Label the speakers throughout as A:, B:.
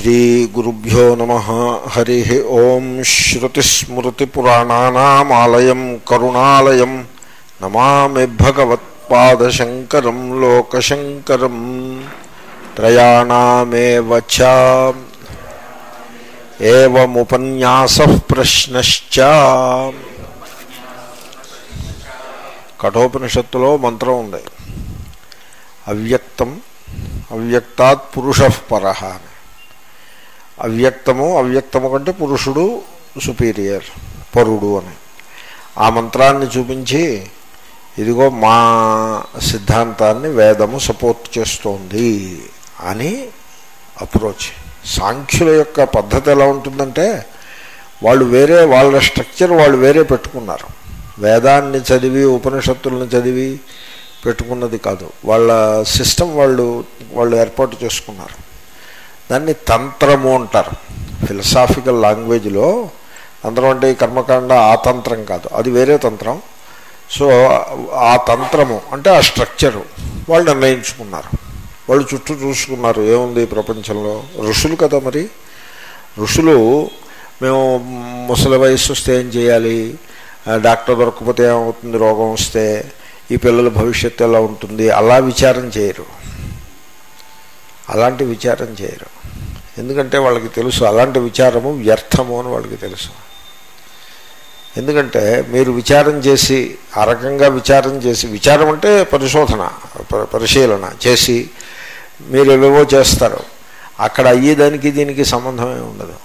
A: శ్రీగురుభ్యో నమ హరి ఓం శ్రుతిస్మృతిపురాణానామాలయం కరుణాలయం నమామి భగవత్పాదశంకరం లోకశంకరం త్రయాణామేవ చ ఏవముపన్యాస ప్రశ్నశ్చ కఠోపనిషత్తులో మంత్రం ఉంది అవ్యక్తం అవ్యక్తాత్ పురుష పర అని అవ్యక్తము అవ్యక్తము కంటే పురుషుడు సుపీరియర్ పరుడు అని ఆ మంత్రాన్ని చూపించి ఇదిగో మా సిద్ధాంతాన్ని వేదము సపోర్ట్ చేస్తోంది అని అప్రోచ్ సాంఖ్యుల యొక్క పద్ధతి ఎలా ఉంటుందంటే వాళ్ళు వేరే వాళ్ళ స్ట్రక్చర్ వాళ్ళు వేరే పెట్టుకున్నారు వేదాన్ని చదివి ఉపనిషత్తులను చదివి పెట్టుకున్నది కాదు వాళ్ళ సిస్టమ్ వాళ్ళు వాళ్ళు ఏర్పాటు చేసుకున్నారు దాన్ని తంత్రము అంటారు ఫిలసాఫికల్ లాంగ్వేజ్లో తంత్రం అంటే ఈ కర్మకాండ ఆ తంత్రం కాదు అది వేరే తంత్రం సో ఆ తంత్రము అంటే ఆ స్ట్రక్చరు వాళ్ళు నిర్ణయించుకున్నారు వాళ్ళు చుట్టూ చూసుకున్నారు ఏముంది ప్రపంచంలో ఋషులు కదా మరి ఋషులు మేము ముసలి వయసు వస్తే ఏం చేయాలి డాక్టర్ దొరకకపోతే ఏమవుతుంది రోగం వస్తే ఈ పిల్లల భవిష్యత్తు ఎలా ఉంటుంది అలా విచారం చేయరు అలాంటి విచారం చేయరు ఎందుకంటే వాళ్ళకి తెలుసు అలాంటి విచారము వ్యర్థము అని వాళ్ళకి తెలుసు ఎందుకంటే మీరు విచారం చేసి ఆ రకంగా విచారం చేసి విచారం అంటే పరిశోధన పరిశీలన చేసి మీరు ఏవేవో చేస్తారు అక్కడ అయ్యేదానికి దీనికి సంబంధమే ఉండదు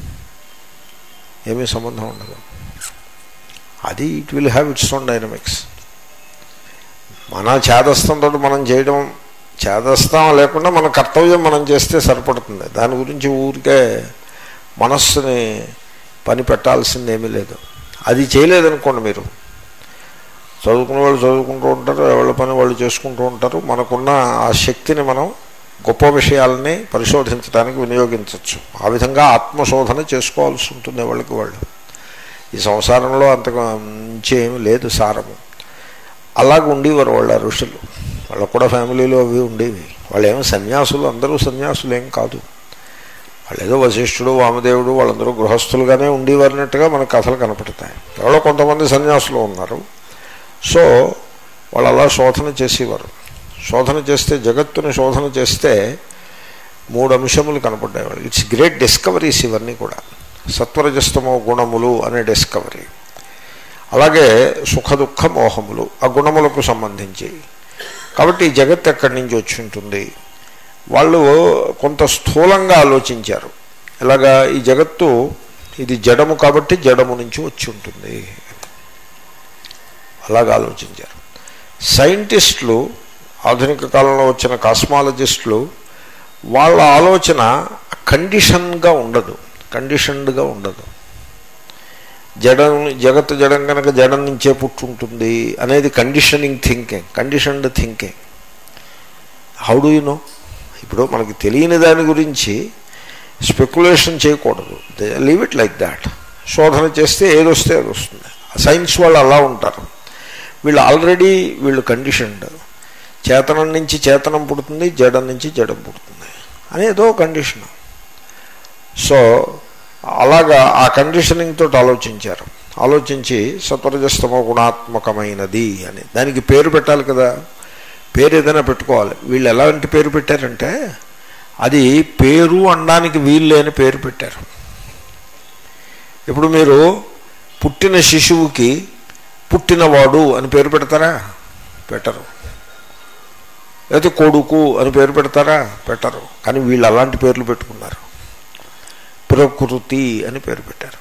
A: ఏమీ సంబంధం ఉండదు అది it will have its own dynamics మన చేదస్తంతో మనం చేయడం చేదస్తం లేకుండా మన కర్తవ్యం మనం చేస్తే సరిపడుతుంది దాని గురించి ఊరికే మనస్సుని పని పెట్టాల్సింది ఏమీ లేదు అది చేయలేదనుకోండి మీరు చదువుకునే వాళ్ళు చదువుకుంటూ ఉంటారు ఎవరి పని వాళ్ళు చేసుకుంటూ ఉంటారు మనకున్న ఆ శక్తిని మనం గొప్ప విషయాలని పరిశోధించడానికి వినియోగించవచ్చు ఆ విధంగా ఆత్మశోధన చేసుకోవాల్సి ఉంటుంది వాళ్ళకి వాళ్ళు ఈ సంసారంలో అంతకు మించి ఏమీ లేదు సారము అలాగ ఉండేవారు వాళ్ళ ఋషులు వాళ్ళకు కూడా ఫ్యామిలీలో అవి ఉండేవి వాళ్ళు ఏమో సన్యాసులు అందరూ సన్యాసులు ఏం కాదు వాళ్ళు ఏదో వశిష్ఠుడు వామదేవుడు వాళ్ళందరూ గృహస్థులుగానే ఉండేవారినట్టుగా మనకు కథలు కనపడతాయి ఎవరో కొంతమంది సన్యాసులు ఉన్నారు సో వాళ్ళు అలా శోధన చేసేవారు శోధన చేస్తే జగత్తుని శోధన చేస్తే మూడు అంశములు కనపడ్డాయి వాళ్ళు ఇట్స్ గ్రేట్ డిస్కవరీస్ ఇవన్నీ కూడా సత్వరజస్తమో గుణములు అనే డిస్కవరీ అలాగే సుఖ దుఃఖ మోహములు ఆ గుణములకు సంబంధించి కాబట్టి ఈ జగత్ ఎక్కడి నుంచి వచ్చి ఉంటుంది వాళ్ళు కొంత స్థూలంగా ఆలోచించారు ఇలాగా ఈ జగత్తు ఇది జడము కాబట్టి జడము నుంచి వచ్చి ఉంటుంది అలాగా ఆలోచించారు సైంటిస్టులు ఆధునిక కాలంలో వచ్చిన కాస్మాలజిస్టులు వాళ్ళ ఆలోచన కండిషన్గా ఉండదు కండిషన్డ్గా ఉండదు జడం జగత్తు జడం కనుక జడం నుంచే పుట్టుంటుంది అనేది conditioning thinking conditioned thinking how do you know ఇప్పుడు మనకి తెలియని దాని గురించి స్పెక్యులేషన్ చేయకూడదు లీవ్ ఇట్ లైక్ దాట్ శోధన చేస్తే ఏదొస్తే అది వస్తుంది సైన్స్ వాళ్ళు అలా ఉంటారు వీళ్ళు ఆల్రెడీ వీళ్ళు కండిషన్డ్ చేతనం నుంచి చేతనం పుడుతుంది జడం నుంచి జడం పుడుతుంది అనేదో కండిషన్ సో అలాగా ఆ కండిషనింగ్ తోటి ఆలోచించారు ఆలోచించి సత్వరజస్తమ గుణాత్మకమైనది అని దానికి పేరు పెట్టాలి కదా పేరు ఏదైనా పెట్టుకోవాలి వీళ్ళు ఎలాంటి పేరు పెట్టారంటే అది పేరు అనడానికి వీలు లేని పేరు పెట్టారు ఇప్పుడు మీరు పుట్టిన శిశువుకి పుట్టినవాడు అని పేరు పెడతారా పెట్టరు లేకపోతే కొడుకు అని పేరు పెడతారా పెట్టరు కానీ వీళ్ళు అలాంటి పేర్లు పెట్టుకున్నారు ప్రకృతి అని పేరు పెట్టారు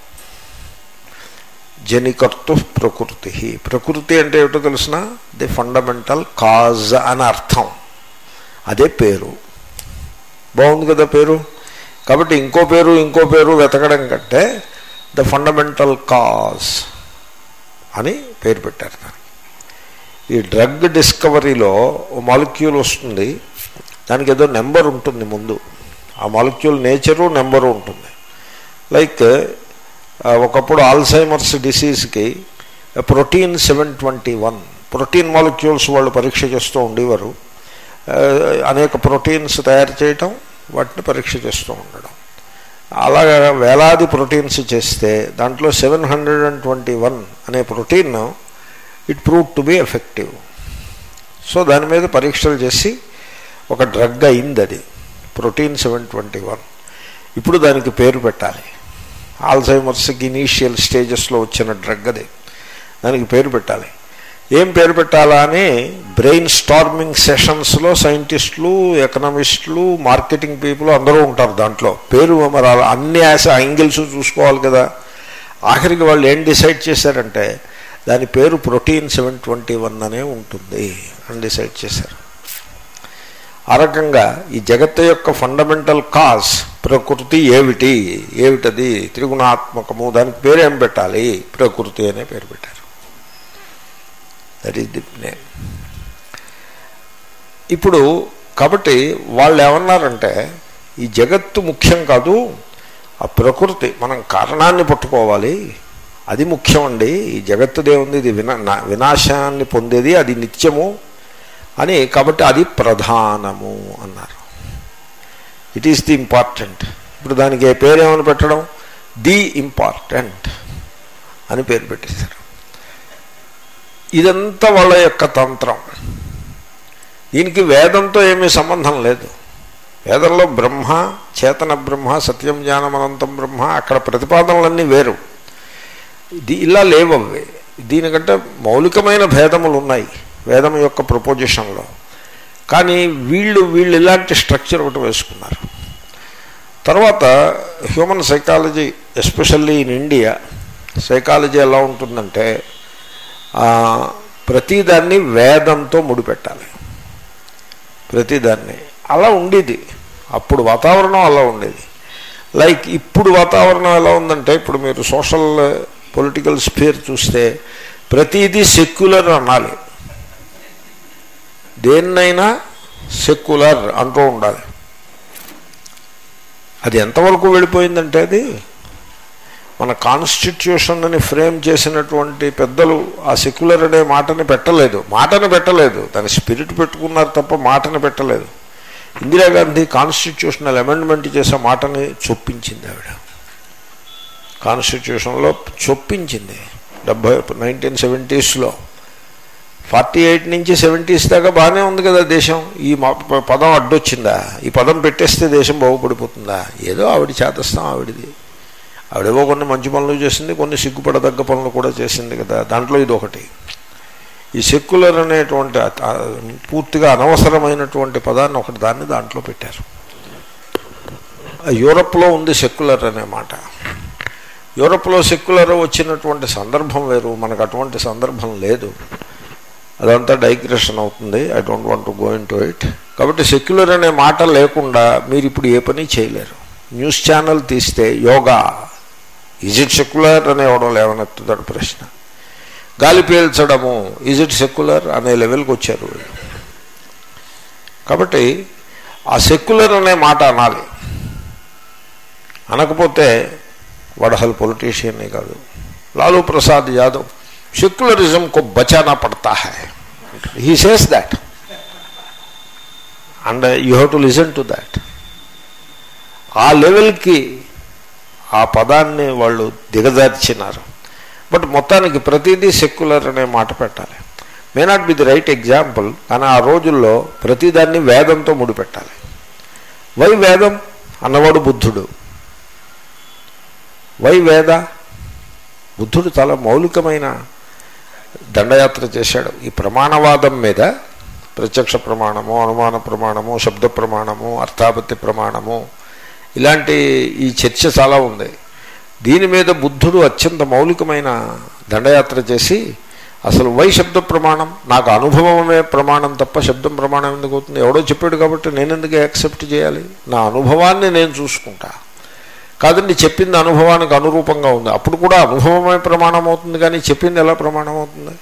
A: జనికర్తు ప్రకృతి ప్రకృతి అంటే ఏమిటో తెలిసిన ది ఫండమెంటల్ కాజ్ అని అర్థం అదే పేరు బాగుంది కదా పేరు కాబట్టి ఇంకో పేరు ఇంకో పేరు వెతకడం కంటే ద ఫండమెంటల్ కాజ్ అని పేరు పెట్టారు దానికి ఈ డ్రగ్ డిస్కవరీలో ఓ మాలిక్యూల్ వస్తుంది దానికి ఏదో నెంబర్ ఉంటుంది ముందు ఆ మాలిక్యూల్ నేచరు నెంబరు ఉంటుంది లైక్ ఒకప్పుడు ఆల్సైమర్స్ డిసీజ్కి protein seven twenty one protein molecules వాళ్ళు పరీక్ష చేస్తూ ఉండేవారు అనేక ప్రోటీన్స్ తయారు చేయటం వాటిని పరీక్ష చేస్తూ ఉండడం అలాగా వేలాది ప్రోటీన్స్ చేస్తే దాంట్లో seven hundred and twenty one అనే protein it prove to be effective so దాని మీద పరీక్షలు చేసి ఒక డ్రగ్ అయింది అది ప్రోటీన్ సెవెన్ ట్వంటీ వన్ ఇప్పుడు దానికి పేరు పెట్టాలి ఆల్జైమర్స్కి ఇనీషియల్ స్టేజెస్లో వచ్చిన డ్రగ్ అది దానికి పేరు పెట్టాలి ఏం పేరు పెట్టాలా అని బ్రెయిన్ స్టార్మింగ్ సెషన్స్లో సైంటిస్టులు ఎకనామిస్టులు మార్కెటింగ్ పీపుల్ అందరూ ఉంటారు దాంట్లో పేరు మరి అలా అన్ని యాస యాంగిల్స్ చూసుకోవాలి కదా ఆఖరికి వాళ్ళు ఏం డిసైడ్ చేశారంటే దాని పేరు ప్రోటీన్ సెవెన్ ట్వంటీ వన్ అనే ఉంటుంది అని డిసైడ్ చేశారు ఆ రకంగా ఈ జగత్తు యొక్క ఫండమెంటల్ కాజ్ ప్రకృతి ఏమిటి ఏమిటది త్రిగుణాత్మకము దానికి పేరు ఏం పెట్టాలి ప్రకృతి అనే పేరు పెట్టారు దట్ ఈస్ ది నేమ్ ఇప్పుడు కాబట్టి వాళ్ళు ఏమన్నారంటే ఈ జగత్తు ముఖ్యం కాదు ఆ ప్రకృతి మనం కారణాన్ని పట్టుకోవాలి అది ముఖ్యమండి ఈ జగత్తుదే ఉంది ఇది వినా నా- వినాశాన్ని పొందేది అది నిత్యము అని కాబట్టి అది ప్రధానము అన్నారు ఇట్ ఈస్ ది ఇంపార్టెంట్ ఇప్పుడు దానికి ఏ పేరు ఏమని పెట్టడం ది ఇంపార్టెంట్ అని పేరు పెట్టేశారు ఇదంతా వాళ్ళ యొక్క తంత్రం దీనికి వేదంతో ఏమీ సంబంధం లేదు వేదంలో బ్రహ్మ చేతన బ్రహ్మ సత్యం జ్ఞానం అనంతం బ్రహ్మ అక్కడ ప్రతిపాదనలన్నీ వేరు ఇది ఇలా లేవు అవి దీనికంటే మౌలికమైన భేదములు ఉన్నాయి వేదం యొక్క ప్రపోజిషన్లో కానీ వీళ్ళు వీళ్ళు ఇలాంటి స్ట్రక్చర్ ఒకటి వేసుకున్నారు తర్వాత human psychology especially in India psychology ఎలా ఉంటుందంటే ఆ, ప్రతిదాన్ని వేదంతో ముడిపెట్టాలి ప్రతిదాన్ని అలా ఉండేది అప్పుడు వాతావరణం అలా ఉండేది లైక్ ఇప్పుడు వాతావరణం ఎలా ఉందంటే ఇప్పుడు మీరు సోషల్ పొలిటికల్ స్పేర్ చూస్తే ప్రతిదీ సెక్యులర్ అనాలి దేన్నైనా సెక్యులర్ అంటూ ఉండాలి అది ఎంతవరకు వెళ్ళిపోయిందంటే అది మన కాన్స్టిట్యూషన్ని ఫ్రేమ్ చేసినటువంటి పెద్దలు ఆ సెక్యులర్ అనే మాటని పెట్టలేదు మాటని పెట్టలేదు దాని స్పిరిట్ పెట్టుకున్నారు తప్ప మాటని పెట్టలేదు ఇందిరాగాంధీ కాన్స్టిట్యూషనల్ అమెండ్మెంట్ చేసే మాటని చొప్పించింది ఆవిడ కాన్స్టిట్యూషన్లో చొప్పించింది డెబ్బై నైన్టీన్ సెవెంటీస్లో ఫార్టీ ఎయిట్ నుంచి సెవెంటీస్ దాకా బాగానే ఉంది కదా దేశం ఈ మా- పదం అడ్డొచ్చిందా ఈ పదం పెట్టేస్తే దేశం బాగుపడిపోతుందా ఏదో ఆవిడ చేతస్తాం ఆవిడది ఆవిడేవో కొన్ని మంచి పనులు చేసింది కొన్ని సిగ్గుపడదగ్గ పనులు కూడా చేసింది కదా దాంట్లో ఇది ఒకటి ఈ సెక్యులర్ అనేటువంటి ఆ- ఆ పూర్తిగా అనవసరమైనటువంటి పదాన్ని ఒకటి దాన్ని దాంట్లో పెట్టారు ఆ యూరప్లో ఉంది సెక్యులర్ అనే మాట యూరప్లో సెక్యులర్ వచ్చినటువంటి సందర్భం వేరు మనకు అటువంటి సందర్భం లేదు అదంతా డైగ్రెషన్ అవుతుంది I don't want to go into it కాబట్టి సెక్యులర్ అనే మాట లేకుండా మీరు ఇప్పుడు ఏ పని చేయలేరు న్యూస్ ఛానల్ తీస్తే యోగా ఈజ్ ఇట్ సెక్యులర్ అని ఎవడో లేవనెత్తుతాడు ప్రశ్న గాలి పీల్చడము ఈజ్ ఇట్ సెక్యులర్ అనే లెవెల్కి వచ్చారు వీళ్ళు కాబట్టి ఆ సెక్యులర్ అనే మాట అనాలి అనకపోతే వాడు అసలు పొలిటీషియనే కాదు లాలూ ప్రసాద్ యాదవ్ సెక్యులరిజం को बचाना पड़ता है he says that and uh, you have to listen to that ఆ లెవెల్కి ఆ పదాన్ని వాళ్ళు దిగజార్చినారు బట్ మొత్తానికి ప్రతిదీ సెక్యులర్ అనే మాట పెట్టాలి may not be the right example కానీ ఆ రోజుల్లో ప్రతిదాన్ని వేదంతో ముడిపెట్టాలి వై వేదం అన్నవాడు బుద్ధుడు వై వేద బుద్ధుడు చాలా మౌలికమైన దండయాత్ర చేశాడు ఈ ప్రమాణవాదం మీద ప్రత్యక్ష ప్రమాణము అనుమాన ప్రమాణము శబ్ద ప్రమాణము అర్థాపత్తి ప్రమాణము ఇలాంటి ఈ చర్చ చాలా ఉంది దీని మీద బుద్ధుడు అత్యంత మౌలికమైన దండయాత్ర చేసి అసలు వై శబ్ద ప్రమాణం నాకు అనుభవమే ప్రమాణం తప్ప శబ్దం ప్రమాణం ఎందుకు అవుతుంది ఎవడో చెప్పాడు కాబట్టి నేను ఎందుకు యాక్సెప్ట్ చేయాలి నా అనుభవాన్ని నేను చూసుకుంటా కాదండి చెప్పింది అనుభవానికి అనురూపంగా ఉంది అప్పుడు కూడా అనుభవమే ప్రమాణం అవుతుంది కానీ చెప్పింది ఎలా ప్రమాణం అవుతుంది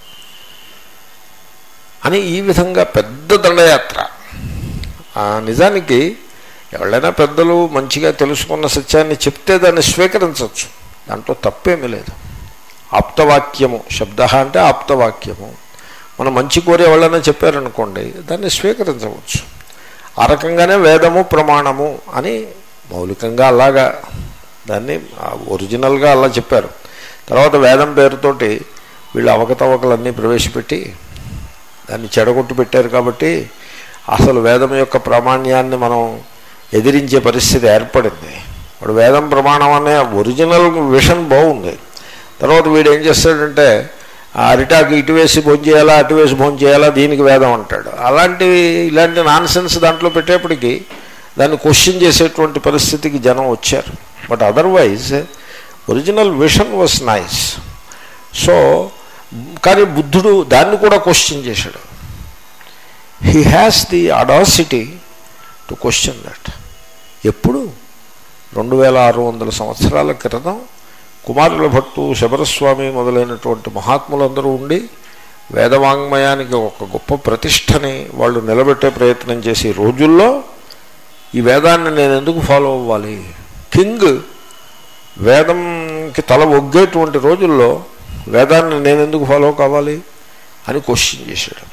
A: అని ఈ విధంగా పెద్ద దండయాత్ర ఆ, నిజానికి ఎవరైనా పెద్దలు మంచిగా తెలుసుకున్న సత్యాన్ని చెప్తే దాన్ని స్వీకరించవచ్చు దాంట్లో తప్పేమీ లేదు ఆప్తవాక్యము శబ్ద అంటే ఆప్తవాక్యము మనం మంచి కోరే వాళ్ళైనా చెప్పారనుకోండి దాన్ని స్వీకరించవచ్చు ఆ రకంగానే వేదము ప్రమాణము అని మౌలికంగా అలాగా దాన్ని ఆ, ఒరిజినల్గా అలా చెప్పారు తర్వాత వేదం పేరుతోటి వీళ్ళు అవకతవకలన్నీ ప్రవేశపెట్టి దాన్ని చెడగొట్టు పెట్టారు కాబట్టి అసలు వేదం యొక్క ప్రామాణ్యాన్ని మనం ఎదిరించే పరిస్థితి ఏర్పడింది వాడు వేదం ప్రమాణం అనే ఒరిజినల్ విషన్ బాగుంది తర్వాత వీడు ఏం చేస్తాడంటే ఆ అరిటాకు ఇటు వేసి భోజనం చేయాలా అటు వేసి భోజనం చేయాలా దీనికి వేదం అంటాడు అలాంటివి ఇలాంటి నాన్ సెన్స్ దాంట్లో పెట్టేప్పటికీ దాన్ని క్వశ్చన్ చేసేటువంటి పరిస్థితికి జనం వచ్చారు but otherwise original vision was nice so కానీ బుద్ధుడు దాన్ని కూడా క్వశ్చన్ చేశాడు he has the audacity to question that ఎప్పుడు రెండు వేల ఆరు వందల సంవత్సరాల క్రితం కుమారుల భట్టు శబరస్వామి మొదలైనటువంటి మహాత్ములందరూ ఉండి వేదవాంగ్మయానికి ఒక గొప్ప ప్రతిష్టని వాళ్ళు నిలబెట్టే ప్రయత్నం చేసే రోజుల్లో ఈ వేదాన్ని నేను ఎందుకు ఫాలో అవ్వాలి కింగ్ వేదంకి తల ఒగ్గేటువంటి రోజుల్లో వేదాన్ని నేను ఎందుకు ఫాలో కావాలి అని క్వశ్చన్ చేశాడు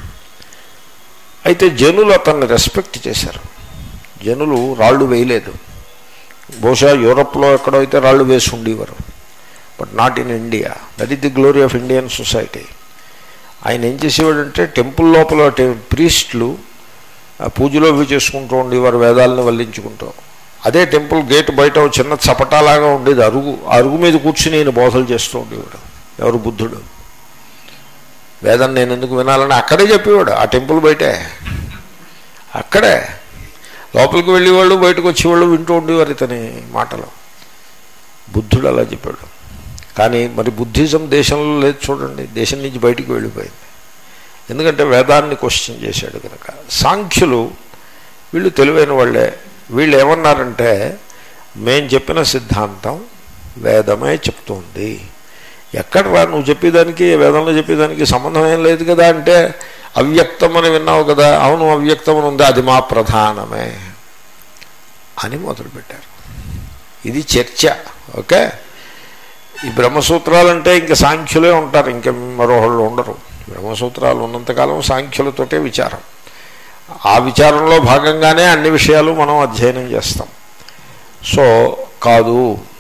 A: అయితే జనులు అతన్ని రెస్పెక్ట్ చేశారు జనులు రాళ్ళు వేయలేదు బహుశా యూరప్లో ఎక్కడో అయితే రాళ్ళు వేసి ఉండేవారు but not in India that is the glory of Indian society ఆయన ఏం చేసేవాడంటే టెంపుల్ లోపల ప్రీస్ట్లు పూజలో ఇవి చేసుకుంటూ ఉండేవారు వేదాలను వల్లించుకుంటూ అదే టెంపుల్ గేట్ బయట ఓ చిన్న చపటాలాగా ఉండేది అరుగు ఆ అరుగు మీద కూర్చుని ఈయన బోధలు చేస్తూ ఉండేవాడు ఎవరు బుద్ధుడు వేదం నేను ఎందుకు వినాలని అక్కడే చెప్పేవాడు ఆ టెంపుల్ బయటే అక్కడే లోపలికి వెళ్ళేవాళ్ళు బయటకు వచ్చేవాళ్ళు వింటూ ఉండేవారు ఇతని మాటలు బుద్ధుడు అలా చెప్పాడు కానీ మరి బుద్ధిజం దేశంలో లేదు చూడండి దేశం నుంచి బయటికి వెళ్ళిపోయింది ఎందుకంటే వేదాన్ని క్వశ్చన్ చేశాడు కనుక సాంఖ్యులు వీళ్ళు తెలివైన వాళ్ళే వీళ్ళు ఏమన్నారంటే మేం చెప్పిన సిద్ధాంతం వేదమే చెప్తుంది ఎక్కడ రా నువ్వు చెప్పేదానికి వేదంలో చెప్పేదానికి సంబంధం ఏం లేదు కదా అంటే అవ్యక్తం అని విన్నావు కదా అవును అవ్యక్తం అని ఉంది అది మా ప్రధానమే అని మొదలుపెట్టారు ఇది చర్చ ఓకే ఈ బ్రహ్మసూత్రాలంటే ఇంకా సాంఖ్యులే ఉంటారు ఇంకా మరోహళ్ళు ఉండరు బ్రహ్మసూత్రాలు ఉన్నంతకాలం సాంఖ్యులతోటే విచారం ఆ విచారంలో భాగంగానే అన్ని విషయాలు మనం అధ్యయనం చేస్తాం సో కాదు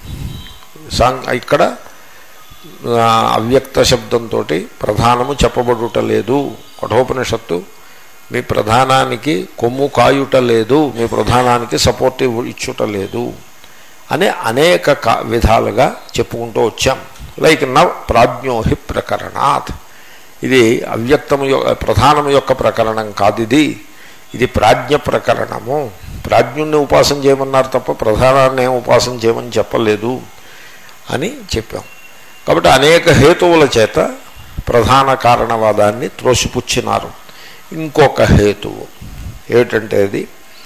A: సాం ఇక్కడ ఆ, అవ్యక్త శబ్దంతో ప్రధానము చెప్పబడుట లేదు కఠోపనిషత్తు మీ ప్రధానానికి కొమ్ము కాయుట లేదు మీ ప్రధానానికి సపోర్ట్ ఇవ్వ- ఇచ్చుట లేదు అని అనేక కా- విధాలుగా చెప్పుకుంటూ వచ్చాం లైక్ నవ్ ప్రాజ్ఞోహి ప్రకరణాత్ ఇది అవ్యక్తము యొక్క ప్రధానము యొక్క ప్రకరణం కాదు ఇది ఇది ప్రాజ్ఞ ప్రకరణము ప్రాజ్ఞుణ్ణి ఉపాసన చేయమన్నారు తప్ప ప్రధానాన్ని ఏం ఉపాసన చేయమని చెప్పలేదు అని చెప్పాం కాబట్టి అనేక హేతువుల చేత ప్రధాన కారణవాదాన్ని త్రోసిపుచ్చినారు ఇంకొక హేతువు ఏమిటంటే అది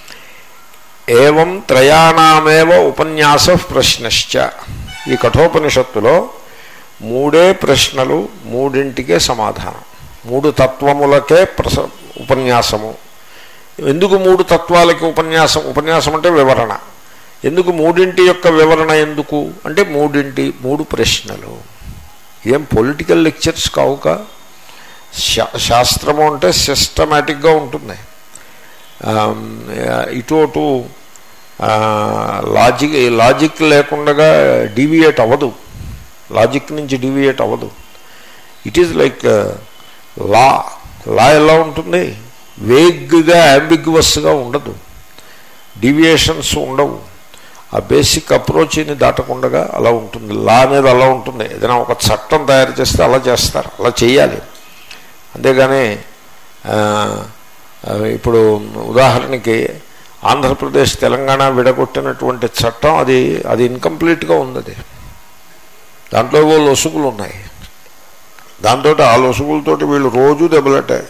A: ఏవం త్రయాణమేవ ఉపన్యాస ప్రశ్నశ్చ ఈ కఠోపనిషత్తులో మూడే ప్రశ్నలు మూడింటికే సమాధానం మూడు తత్వములకే ప్రస ఉపన్యాసము ఎందుకు మూడు తత్వాలకి ఉపన్యాసం ఉపన్యాసం అంటే వివరణ ఎందుకు మూడింటి యొక్క వివరణ ఎందుకు అంటే మూడింటి మూడు ప్రశ్నలు ఏం పొలిటికల్ లెక్చర్స్ కావుక శా శాస్త్రము అంటే సిస్టమేటిక్గా ఉంటుంది ఆమ్, ఇటు అటు ఆ, లాజిక్ లాజిక్ లేకుండా డీవియేట్ అవ్వదు లాజిక్ నుంచి డీవియేట్ అవ్వదు it is like la la ఎలా ఉంటుంది వేగ్గా అంబిగ్వస్గా ఉండదు డీవియేషన్స్ ఉండవు ఆ బేసిక్ అప్రోచ్ని దాటకుండా అలా ఉంటుంది లా అనేది అలా ఉంటుంది ఏదైనా ఒక చట్టం తయారు చేస్తే అలా చేస్తారు అలా చేయాలి అంతేగాని ఆ, ఆ, ఇప్పుడు ఉదాహరణకి ఆంధ్రప్రదేశ్ తెలంగాణ విడగొట్టినటువంటి చట్టం అది అది ఇన్కంప్లీట్గా ఉంది అది దాంట్లో ఏవో లొసుగులు ఉన్నాయి దాంతో ఆ లొసుగులతోటి వీళ్ళు రోజు దెబ్బలట్టాయి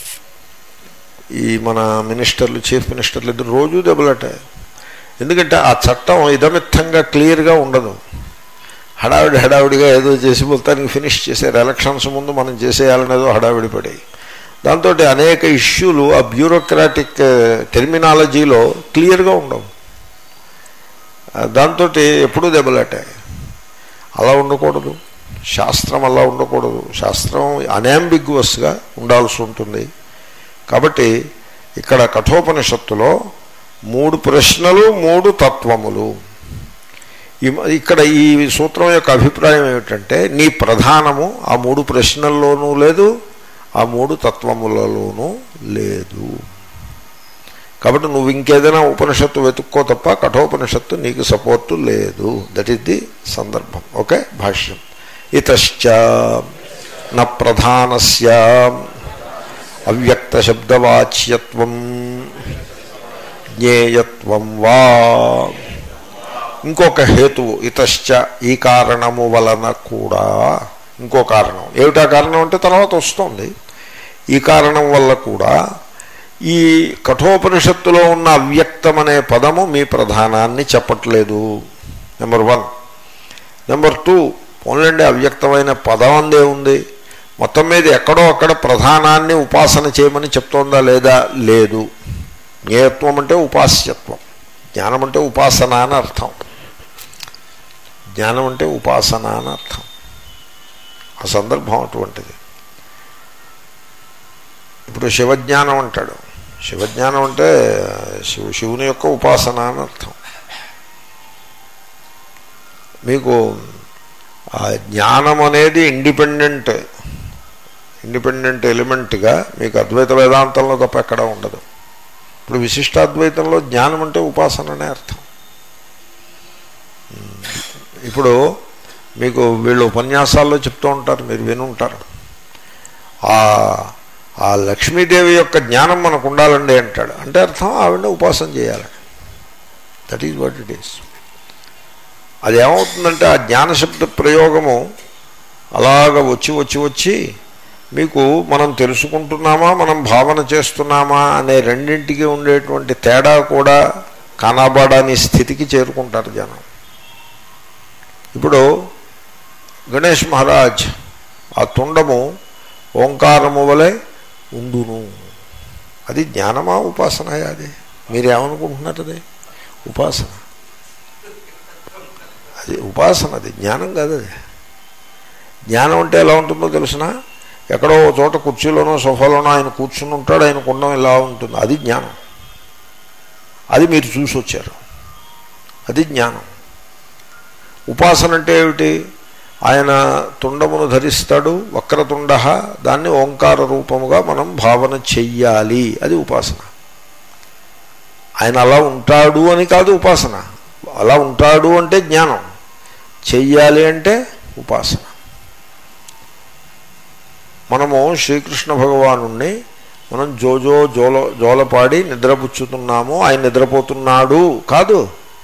A: ఈ మన మినిస్టర్లు చీఫ్ మినిస్టర్లు ఇద్దరు రోజు దెబ్బలట్టాయి ఎందుకంటే ఆ చట్టం ఇదమిత్తంగా క్లియర్గా ఉండదు హడావిడి హడావిడిగా ఏదో చేసి మొత్తానికి ఫినిష్ చేశారు ఎలక్షన్స్ ముందు మనం చేసేయాలనేదో హడావిడి పడి దాంతో అనేక ఇష్యూలు ఆ బ్యూరోక్రాటిక్ టెర్మినాలజీలో క్లియర్గా ఉండవు దాంతో ఎప్పుడూ దెబ్బలాటాయి అలా ఉండకూడదు శాస్త్రం అలా ఉండకూడదు శాస్త్రం అనాంబిగ్వస్గా ఉండాల్సి ఉంటుంది కాబట్టి ఇక్కడ కఠోపనిషత్తులో మూడు ప్రశ్నలు మూడు తత్వములు ఈ మ- ఇక్కడ ఈ సూత్రం యొక్క అభిప్రాయం ఏమిటంటే నీ ప్రధానము ఆ మూడు ప్రశ్నల్లోనూ లేదు ఆ మూడు తత్వములలోనూ లేదు కాబట్టి నువ్వు ఇంకేదైనా ఉపనిషత్తు వెతుక్కో తప్ప కఠోపనిషత్తు నీకు సపోర్టు లేదు దట్ ఈస్ ది సందర్భం ఓకే భాష్యం ఇతశ్చ న ప్రధానస్య అవ్యక్త శబ్దవాచ్యత్వం జ్ఞేయత్వం వా ఇంకొక హేతువు ఇతశ్చ ఈ కారణము వలన కూడా ఇంకో కారణం ఏమిటా కారణం అంటే తర్వాత వస్తుంది ఈ కారణం వల్ల కూడా ఈ కఠోపనిషత్తులో ఉన్న అవ్యక్తం అనే పదము మీ ప్రధానాన్ని చెప్పట్లేదు నెంబర్ వన్ నెంబర్ టూ పోన్లండి అవ్యక్తమైన పదం అందే ఉంది మొత్తం మీద ఎక్కడో అక్కడ ప్రధానాన్ని ఉపాసన చేయమని చెప్తోందా లేదా లేదు జ్ఞేయత్వం అంటే ఉపాస్యత్వం జ్ఞానం అంటే ఉపాసన అని అర్థం జ్ఞానం అంటే ఉపాసన అని అర్థం ఆ సందర్భం అటువంటిది ఇప్పుడు శివజ్ఞానం అంటాడు శివజ్ఞానం అంటే శివ శివుని యొక్క ఉపాసన అని అర్థం మీకు ఆ జ్ఞానం అనేది ఇండిపెండెంట్ ఇండిపెండెంట్ ఎలిమెంట్గా మీకు అద్వైత వేదాంతంలో తప్ప ఎక్కడ ఉండదు ఇప్పుడు విశిష్టాద్వైతంలో జ్ఞానం అంటే ఉపాసన అనే అర్థం ఇప్పుడు మీకు వీళ్ళు ఉపన్యాసాల్లో చెప్తూ ఉంటారు మీరు వినుంటారు ఆ ఆ లక్ష్మీదేవి యొక్క జ్ఞానం మనకు ఉండాలండి అంటాడు అంటే అర్థం ఆవిడ ఉపాసన చేయాలి that is what it is అది ఏమవుతుందంటే ఆ జ్ఞానశబ్ద ప్రయోగము అలాగ వచ్చి వచ్చి వచ్చి మీకు మనం తెలుసుకుంటున్నామా మనం భావన చేస్తున్నామా అనే రెండింటికి ఉండేటువంటి తేడా కూడా కానాబాడని స్థితికి చేరుకుంటారు జనం ఇప్పుడు గణేష్ మహారాజ్ ఆ తుండము ఓంకారము వలె ఉండును అది జ్ఞానమా ఉపాసనయా అది మీరేమనుకుంటున్నారు అది ఉపాసన అది ఉపాసన అది జ్ఞానం కాదు అది జ్ఞానం అంటే ఎలా ఉంటుందో తెలిసిన ఎక్కడో ఓ చోట కుర్చీలోనో సోఫాలోనో ఆయన కూర్చుని ఉంటాడు ఆయన కుండం ఇలా ఉంటుంది అది జ్ఞానం అది మీరు చూసి వచ్చారు అది జ్ఞానం ఉపాసన అంటే ఏమిటి ఆయన తుండమును ధరిస్తాడు వక్రతుండ దాన్ని ఓంకార రూపముగా మనం భావన చెయ్యాలి అది ఉపాసన ఆయన అలా ఉంటాడు అని కాదు ఉపాసన అలా ఉంటాడు అంటే జ్ఞానం చెయ్యాలి అంటే ఉపాసన మనము శ్రీకృష్ణ భగవాను మనం జోజో జోల జోలపాడి నిద్రపుచ్చుతున్నాము ఆయన నిద్రపోతున్నాడు కాదు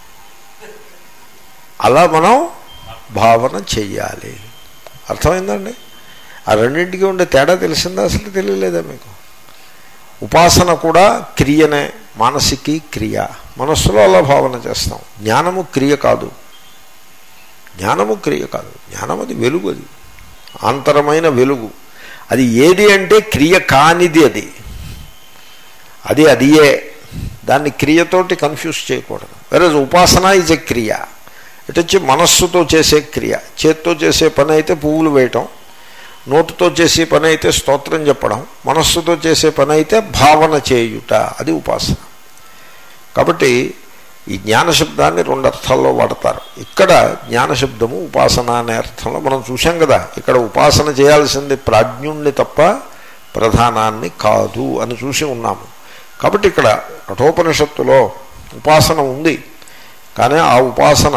A: అలా మనం భావన చెయ్యాలి అర్థమైందండి ఆ రెండింటికి ఉండే తేడా తెలిసిందా అసలు తెలియలేదా మీకు ఉపాసన కూడా క్రియనే మానసికి క్రియ మనస్సులో అలా భావన చేస్తాం జ్ఞానము క్రియ కాదు జ్ఞానము క్రియ కాదు జ్ఞానం అది వెలుగు అది ఆంతరమైన వెలుగు అది ఏది అంటే క్రియ కానిది అది అది అదియే దాన్ని క్రియతోటి కన్ఫ్యూజ్ చేయకూడదు వేరే ఉపాసన ఈజ్ ఎ క్రియ ఇటు వచ్చి మనస్సుతో చేసే క్రియ చేత్తో చేసే పని అయితే పువ్వులు వేయటం నోటుతో చేసే పని అయితే స్తోత్రం చెప్పడం మనస్సుతో చేసే పని అయితే భావన చేయుట అది ఉపాసన కాబట్టి ఈ జ్ఞానశబ్దాన్ని రెండు అర్థాల్లో వాడతారు ఇక్కడ జ్ఞానశబ్దము ఉపాసన అనే అర్థంలో మనం చూసాం కదా ఇక్కడ ఉపాసన చేయాల్సింది ప్రాజ్ఞుణ్ణి తప్ప ప్రధానాన్ని కాదు అని చూసి ఉన్నాము కాబట్టి ఇక్కడ కఠోపనిషత్తులో ఉపాసన ఉంది కానీ ఆ ఉపాసన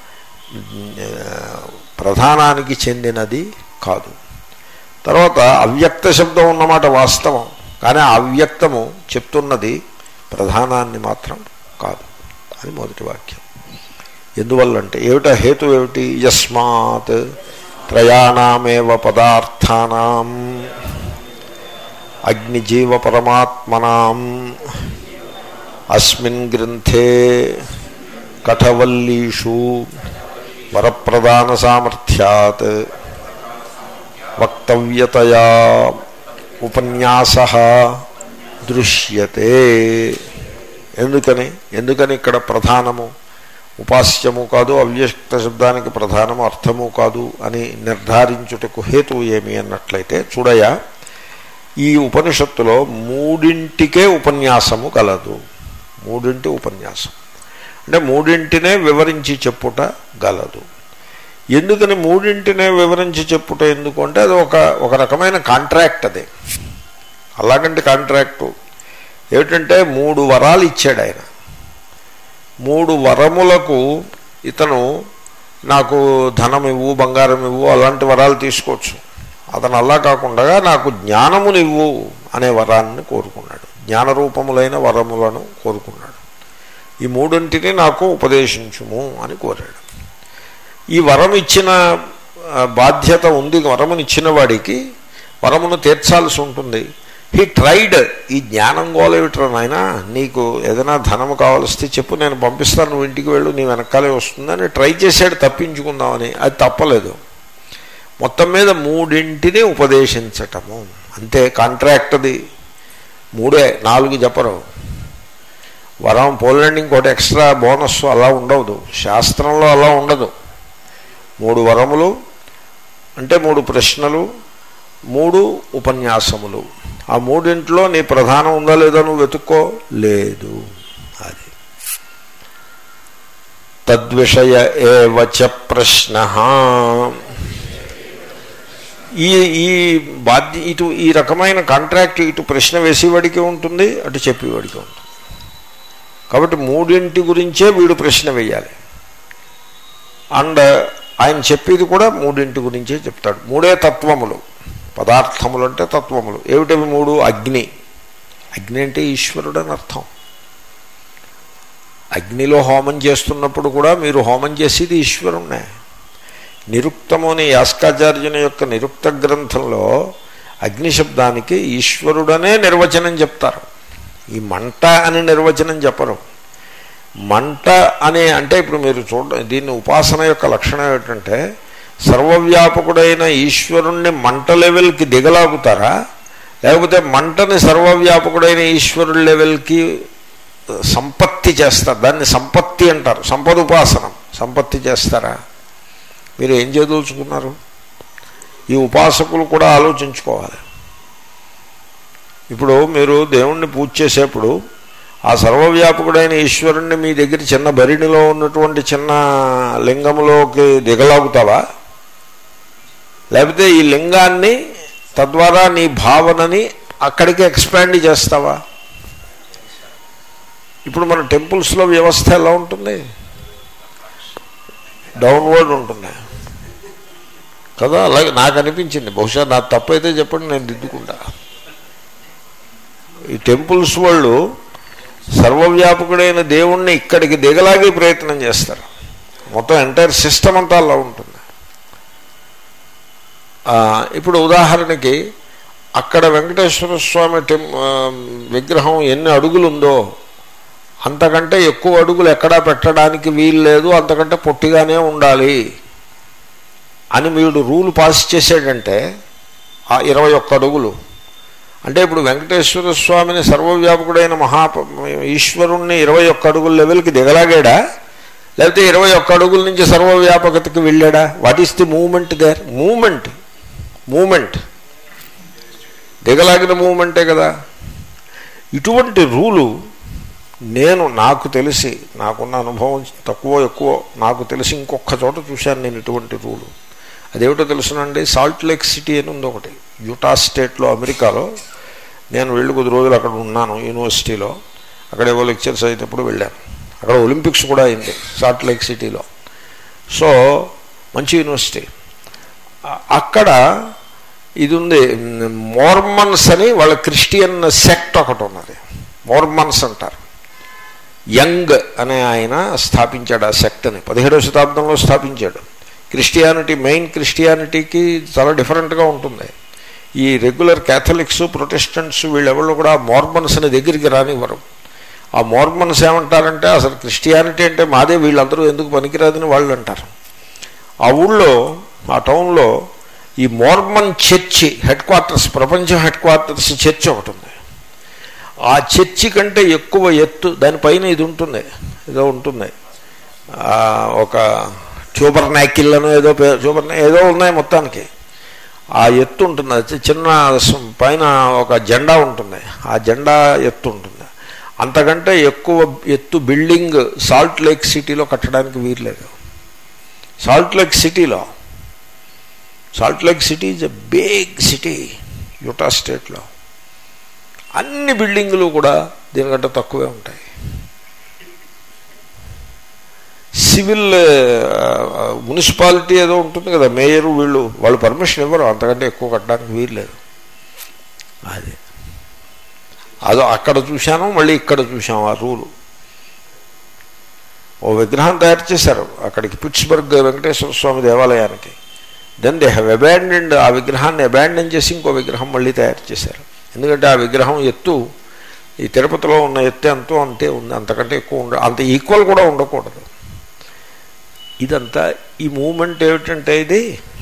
A: ప్రధానానికి చెందినది కాదు తర్వాత అవ్యక్త శబ్దం ఉన్నమాట వాస్తవం కానీ ఆ అవ్యక్తము చెప్తున్నది ప్రధానాన్ని మాత్రం కాదు అని మొదటి వాక్యం ఎందువల్లంటే ఏమిటా హేతు ఏమిటి యస్మాత్ త్రయాణమేవ పదార్థానాం అగ్నిజీవ పరమాత్మనాం అస్మిన్ గ్రంథే కఠవల్లీషు వరప్రదాన సామర్థ్యాత్ వక్తవ్యతయా ఉపన్యాస దృశ్యతే ఎందుకని ఎందుకని ఇక్కడ ప్రధానము ఉపాస్యము కాదు అవ్యక్త శబ్దానికి ప్రధానము అర్థము కాదు అని నిర్ధారించుటకు హేతువు ఏమి అన్నట్లయితే చూడయా ఈ ఉపనిషత్తులో మూడింటికే ఉపన్యాసము కలదు మూడింటి ఉపన్యాసం అంటే మూడింటినే వివరించి చెప్పుట గలదు ఎందుకని మూడింటినే వివరించి చెప్పుట ఎందుకు అంటే అది ఒక ఒక రకమైన కాంట్రాక్ట్ అది అలాగంటే కాంట్రాక్టు ఏమిటంటే మూడు వరాలు ఇచ్చాడు ఆయన మూడు వరములకు ఇతను నాకు ధనం ఇవ్వు బంగారం ఇవ్వు అలాంటి వరాలు తీసుకోవచ్చు అతను అలా కాకుండా నాకు జ్ఞానమునివ్వు అనే వరాన్ని కోరుకున్నాడు జ్ఞానరూపములైన వరములను కోరుకున్నాడు ఈ మూడింటిని నాకు ఉపదేశించుము అని కోరాడు ఈ వరం ఇచ్చిన ఆ, బాధ్యత ఉంది వరమునిచ్చిన వాడికి వరమును తీర్చాల్సి ఉంటుంది హీ ట్రైడ్ ఈ జ్ఞానం గోలేవిట్రా నాయన నీకు ఏదైనా ధనము కావాల్సి చెప్పు నేను పంపిస్తాను నువ్వు ఇంటికి వెళ్ళు నీ వెనకాలే వస్తుందని ట్రై చేశాడు తప్పించుకుందామని అది తప్పలేదు మొత్తం మీద మూడింటిని ఉపదేశించటము అంతే కాంట్రాక్ట్ అది మూడే నాలుగు చెప్పరు వరం పోలండి ఇంకోటి ఎక్స్ట్రా బోనస్ అలా ఉండదు శాస్త్రంలో అలా ఉండదు మూడు వరములు అంటే మూడు ప్రశ్నలు మూడు ఉపన్యాసములు ఆ మూడింట్లో నీ ప్రధానం ఉందా లేదా నువ్వు వెతుక్కో లేదు అది తద్విషయ ఏవచ ప్రశ్న ఈ ఈ బాధ్య ఇటు ఈ రకమైన కాంట్రాక్ట్ ఇటు ప్రశ్న వేసేవాడికి ఉంటుంది అటు చెప్పేవాడికి ఉంటుంది కాబట్టి మూడింటి గురించే వీడు ప్రశ్న వేయాలి అండ్ ఆయన చెప్పేది కూడా మూడింటి గురించే చెప్తాడు మూడే తత్వములు పదార్థములు అంటే తత్వములు ఏమిటవి మూడు అగ్ని అగ్ని అంటే ఈశ్వరుడు అని అర్థం అగ్నిలో హోమం చేస్తున్నప్పుడు కూడా మీరు హోమం చేసేది ఈశ్వరుణ్ణే నిరుక్తము అనే యాస్కాచార్యుని యొక్క నిరుక్త గ్రంథంలో అగ్ని శబ్దానికి ఈశ్వరుడనే నిర్వచనం చెప్తారు ఈ మంట అని నిర్వచనం చెప్పరు మంట అనే అంటే ఇప్పుడు మీరు చూడ దీన్ని ఉపాసన యొక్క లక్షణం ఏంటంటే సర్వవ్యాపకుడైన ఈశ్వరుణ్ణి మంట లెవెల్కి దిగలాగుతారా లేకపోతే మంటని సర్వవ్యాపకుడైన ఈశ్వరుడి లెవెల్కి సంపత్తి చేస్తారు దాన్ని సంపత్తి అంటారు సంపద ఉపాసనం సంపత్తి చేస్తారా మీరు ఏం చేయదలుచుకున్నారు ఈ ఉపాసకులు కూడా ఆలోచించుకోవాలి ఇప్పుడు మీరు దేవుణ్ణి పూజ చేసేప్పుడు ఆ సర్వవ్యాపకుడైన ఈశ్వరుణ్ణి మీ దగ్గర చిన్న బరిణిలో ఉన్నటువంటి చిన్న లింగంలోకి దిగలాగుతావా లేకపోతే ఈ లింగాన్ని తద్వారా నీ భావనని అక్కడికి ఎక్స్పాండ్ చేస్తావా ఇప్పుడు మన టెంపుల్స్లో వ్యవస్థ ఎలా ఉంటుంది డౌన్వర్డ్ ఉంటుంది కదా అలాగే నాకు అనిపించింది బహుశా నా తప్పైతే చెప్పండి నేను దిద్దుకుంటా ఈ టెంపుల్స్ వాళ్ళు సర్వవ్యాపకుడైన దేవుణ్ణి ఇక్కడికి దిగలాగే ప్రయత్నం చేస్తారు మొత్తం ఎంటైర్ సిస్టమ్ అంతా అలా ఉంటుంది ఆ, ఇప్పుడు ఉదాహరణకి అక్కడ వెంకటేశ్వర స్వామి టెం ఆ, విగ్రహం ఎన్ని అడుగులు ఉందో అంతకంటే ఎక్కువ అడుగులు ఎక్కడా పెట్టడానికి వీలు లేదు అంతకంటే పొట్టిగానే ఉండాలి అని వీడు రూల్ పాస్ చేసాడంటే ఆ ఇరవై ఒక్క అడుగులు అంటే ఇప్పుడు వెంకటేశ్వర స్వామిని సర్వవ్యాపకుడైన మహా ఈశ్వరుణ్ణి ఇరవై ఒక్క అడుగుల లెవెల్కి దిగలాగాడా లేకపోతే ఇరవై ఒక్క అడుగుల నుంచి సర్వవ్యాపకతకి వెళ్ళాడా what is the moment there moment moment దిగలాగిన మూమెంటే కదా ఇటువంటి రూలు నేను నాకు తెలిసి నాకున్న అనుభవం తక్కువ ఎక్కువ నాకు తెలిసి ఇంకొక చోట చూశాను నేను ఇటువంటి రూలు అదేమిటో తెలుసునండి సాల్ట్ లేక్ సిటీ అని ఉంది ఒకటి యూటా స్టేట్లో అమెరికాలో నేను వెళ్ళి కొద్ది రోజులు అక్కడ ఉన్నాను యూనివర్సిటీలో అక్కడ ఏవో లెక్చర్స్ అయినప్పుడు వెళ్ళాను అక్కడ ఒలింపిక్స్ కూడా అయింది సాల్ట్ లేక్ సిటీలో సో మంచి యూనివర్సిటీ అ- అక్కడ ఇది ఉంది మోర్మన్స్ అని వాళ్ళ క్రిస్టియన్ సెక్ట్ ఒకటి ఉన్నది మోర్మన్స్ అంటారు యంగ్ అనే ఆయన స్థాపించాడు ఆ సెక్ట్ని పదిహేడవ శతాబ్దంలో స్థాపించాడు క్రిస్టియానిటీ మెయిన్ క్రిస్టియానిటీకి చాలా డిఫరెంట్గా ఉంటుంది ఈ రెగ్యులర్ క్యాథలిక్స్ ప్రొటెస్టెంట్స్ వీళ్ళెవళ్ళు కూడా మోర్మన్స్ అనే దగ్గరికి రానివ్వరు ఆ మోర్మన్స్ ఏమంటారంటే అసలు క్రిస్టియానిటీ అంటే మాదే వీళ్ళందరూ ఎందుకు పనికిరాదని వాళ్ళు అంటారు ఆ ఊళ్ళో ఆ టౌన్లో ఈ మోర్మన్ చర్చి హెడ్ క్వార్టర్స్ ప్రపంచం హెడ్ క్వార్టర్స్ చర్చి ఒకటి ఉంది ఆ చర్చి కంటే ఎక్కువ ఎత్తు దానిపైన ఇది ఉంటుంది ఏదో ఉంటుంది ఆ, ఒక ట్యూబర్ నాకిల్ అనో ఏదో పేరు ట్యూబర్ ఏదో ఉన్నాయి మొత్తానికి ఆ ఎత్తు ఉంటుంది అది చిన్న సం- పైన ఒక జెండా ఉంటుంది ఆ జెండా ఎత్తు ఉంటుంది అంతకంటే ఎక్కువ ఎత్తు బిల్డింగ్ సాల్ట్ లేక్ సిటీలో కట్టడానికి వీర్లేదు సాల్ట్ లేక్ సిటీలో salt lake city is a big city Utah స్టేట్లో అన్ని బిల్డింగులు కూడా దీనికంటే తక్కువే ఉంటాయి సివిల్ మున్సిపాలిటీ ఏదో ఉంటుంది కదా మేయరు వీళ్ళు వాళ్ళు పర్మిషన్ ఇవ్వరు అంతకంటే ఎక్కువ కట్టడానికి వీల్లేదు అది అదో అక్కడ చూశాను మళ్ళీ ఇక్కడ చూసాం ఆ రూలు ఓ విగ్రహం తయారు చేశారు అక్కడికి పిట్స్బర్గ్ వెంకటేశ్వర స్వామి దేవాలయానికి దెన్ దే హ్యావ్ అబాండెండ్ ఆ విగ్రహాన్ని అబాండన్ చేసి ఇంకో విగ్రహం మళ్ళీ తయారు చేశారు ఎందుకంటే ఆ విగ్రహం ఎత్తు ఈ తిరుపతిలో ఉన్న ఎత్తు ఎంతో అంతే ఉంది అంతకంటే ఎక్కువ ఉండ అంత ఈక్వల్ కూడా ఉండకూడదు ఇదంతా ఈ మూమెంట్ ఏమిటంటే ఇది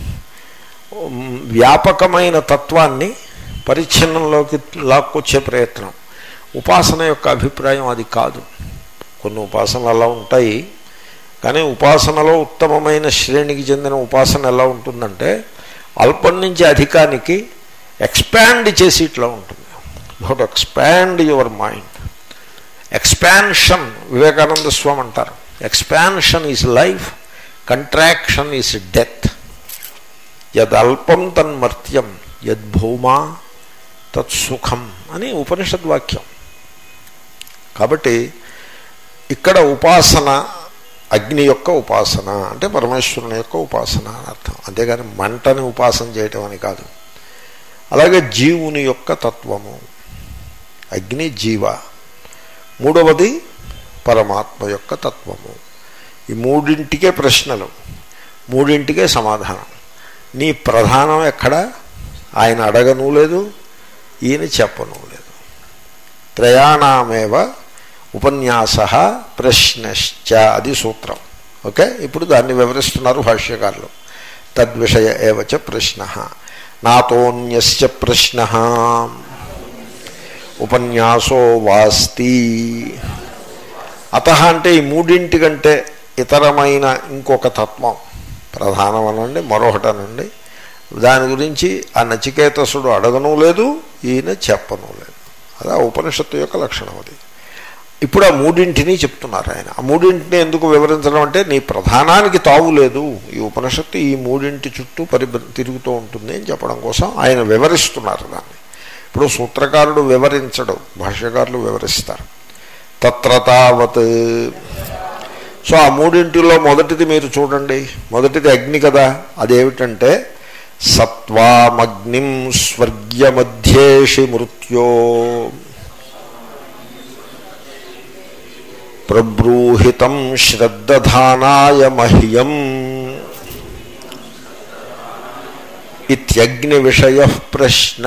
A: వ్యాపకమైన తత్వాన్ని పరిచ్ఛిన్నంలోకి లాక్కొచ్చే ప్రయత్నం ఉపాసన యొక్క అభిప్రాయం అది కాదు కొన్ని ఉపాసనలు అలా ఉంటాయి కానీ ఉపాసనలో ఉత్తమమైన శ్రేణికి చెందిన ఉపాసన ఎలా ఉంటుందంటే అల్పం నుంచి అధికానికి ఎక్స్పాండ్ చేసి ఇట్లా ఉంటుంది but expand your mind expansion Vivekananda Swami అంటారు expansion is life contraction is death యదల్పం తన్మర్త్యం యద్భూమా తత్సుఖం అని ఉపనిషద్ వాక్యం కాబట్టి ఇక్కడ ఉపాసన అగ్ని యొక్క ఉపాసన అంటే పరమేశ్వరుని యొక్క ఉపాసన అని అర్థం అంతేగాని మంటని ఉపాసన చేయటం అని కాదు అలాగే జీవుని యొక్క తత్వము అగ్ని జీవ మూడవది పరమాత్మ యొక్క తత్వము ఈ మూడింటికే ప్రశ్నలు మూడింటికే సమాధానం నీ ప్రధానం ఎక్కడ ఆయన అడగను లేదు ఈయన చెప్పను లేదు త్రయాణమేవ ఉపన్యాస ప్రశ్నశ్చ అది సూత్రం ఓకే ఇప్పుడు దాన్ని వివరిస్తున్నారు భాష్యకారులు తద్విషయ ఏవచ ప్రశ్న నాతోన్యస్య ప్రశ్న ఉపన్యాసో వాస్తి అత అంటే ఈ మూడింటి కంటే ఇతరమైన ఇంకొక తత్వం ప్రధానమనండి మరొకటనండి దాని గురించి ఆ నచికేతసుడు అడగను లేదు ఈయన చెప్పను లేదు అది ఆ ఉపనిషత్తు యొక్క లక్షణం అది ఇప్పుడు ఆ మూడింటిని చెప్తున్నారు ఆయన ఆ మూడింటిని ఎందుకు వివరించడం అంటే నీ ప్రధానానికి తావు లేదు ఈ ఉపనిషత్తు ఈ మూడింటి చుట్టూ పరి తిరుగుతూ ఉంటుంది అని చెప్పడం కోసం ఆయన వివరిస్తున్నారు దాన్ని ఇప్పుడు సూత్రకారుడు వివరించడు భాష్యకారులు వివరిస్తారు తత్ర తావత్ సో ఆ మూడింటిలో మొదటిది మీరు చూడండి మొదటిది అగ్ని కదా అదేమిటంటే సత్వామగ్నిం స్వర్గ్యమధ్యేషి మృత్యో ప్రబ్రూహితం శ్రద్ధానాయ మహ్యం ఇత్యగ్ని విషయ ప్రశ్న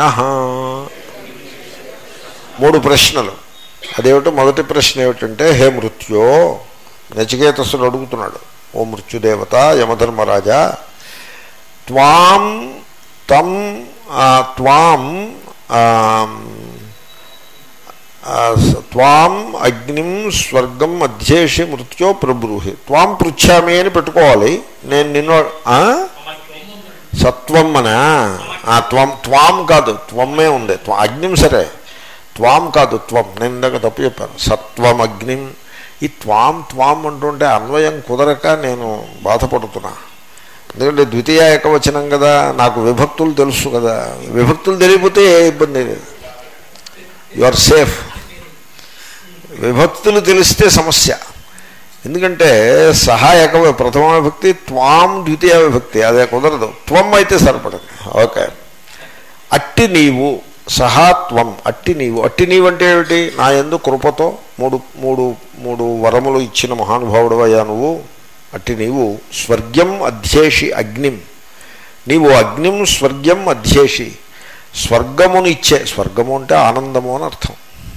A: మూడు ప్రశ్నలు అదేమిటో మొదటి ప్రశ్న ఏమిటంటే హే మృత్యో నచికేతసుడు అడుగుతున్నాడు ఓ మృత్యుదేవత యమధర్మరాజా త్వాం తం త్వాం త్వాం అగ్నిం స్వర్గం అధ్యేషి మృత్యో ప్రభ్రూహి త్వాం పృచ్ఛామి అని పెట్టుకోవాలి నేను నిన్ను సత్వం అనా త్వం త్వాం కాదు త్వమ్మే ఉంది అగ్నిం సరే త్వాం కాదు త్వం నేను ఇందాక తప్పు చెప్పాను సత్వం అగ్నిం ఈ త్వాం త్వాం అంటుంటే అన్వయం కుదరక నేను బాధపడుతున్నా ఎందుకంటే ద్వితీయ ఏకవచనం కదా నాకు విభక్తులు తెలుసు కదా విభక్తులు తెలియకపోతే ఏ ఇబ్బంది లేదు యు ఆర్ సేఫ్ విభక్తులు తెలిస్తే సమస్య ఎందుకంటే సహాయక ప్రథమ విభక్తి త్వాం ద్వితీయ విభక్తి అదే కుదరదు త్వం అయితే సరిపడదు ఓకే అట్టి నీవు సహాత్వం అట్టి నీవు అట్టి నీవు అంటే ఏమిటి నా ఎందు కృపతో మూడు మూడు మూడు వరములు ఇచ్చిన మహానుభావుడు అయ్యా నువ్వు అట్టి నీవు స్వర్గ్యం అధ్యేషి అగ్నిం నీవు అగ్నిం స్వర్గ్యం అధ్యేషి స్వర్గమునిచ్చే స్వర్గము అంటే ఆనందము అని అర్థం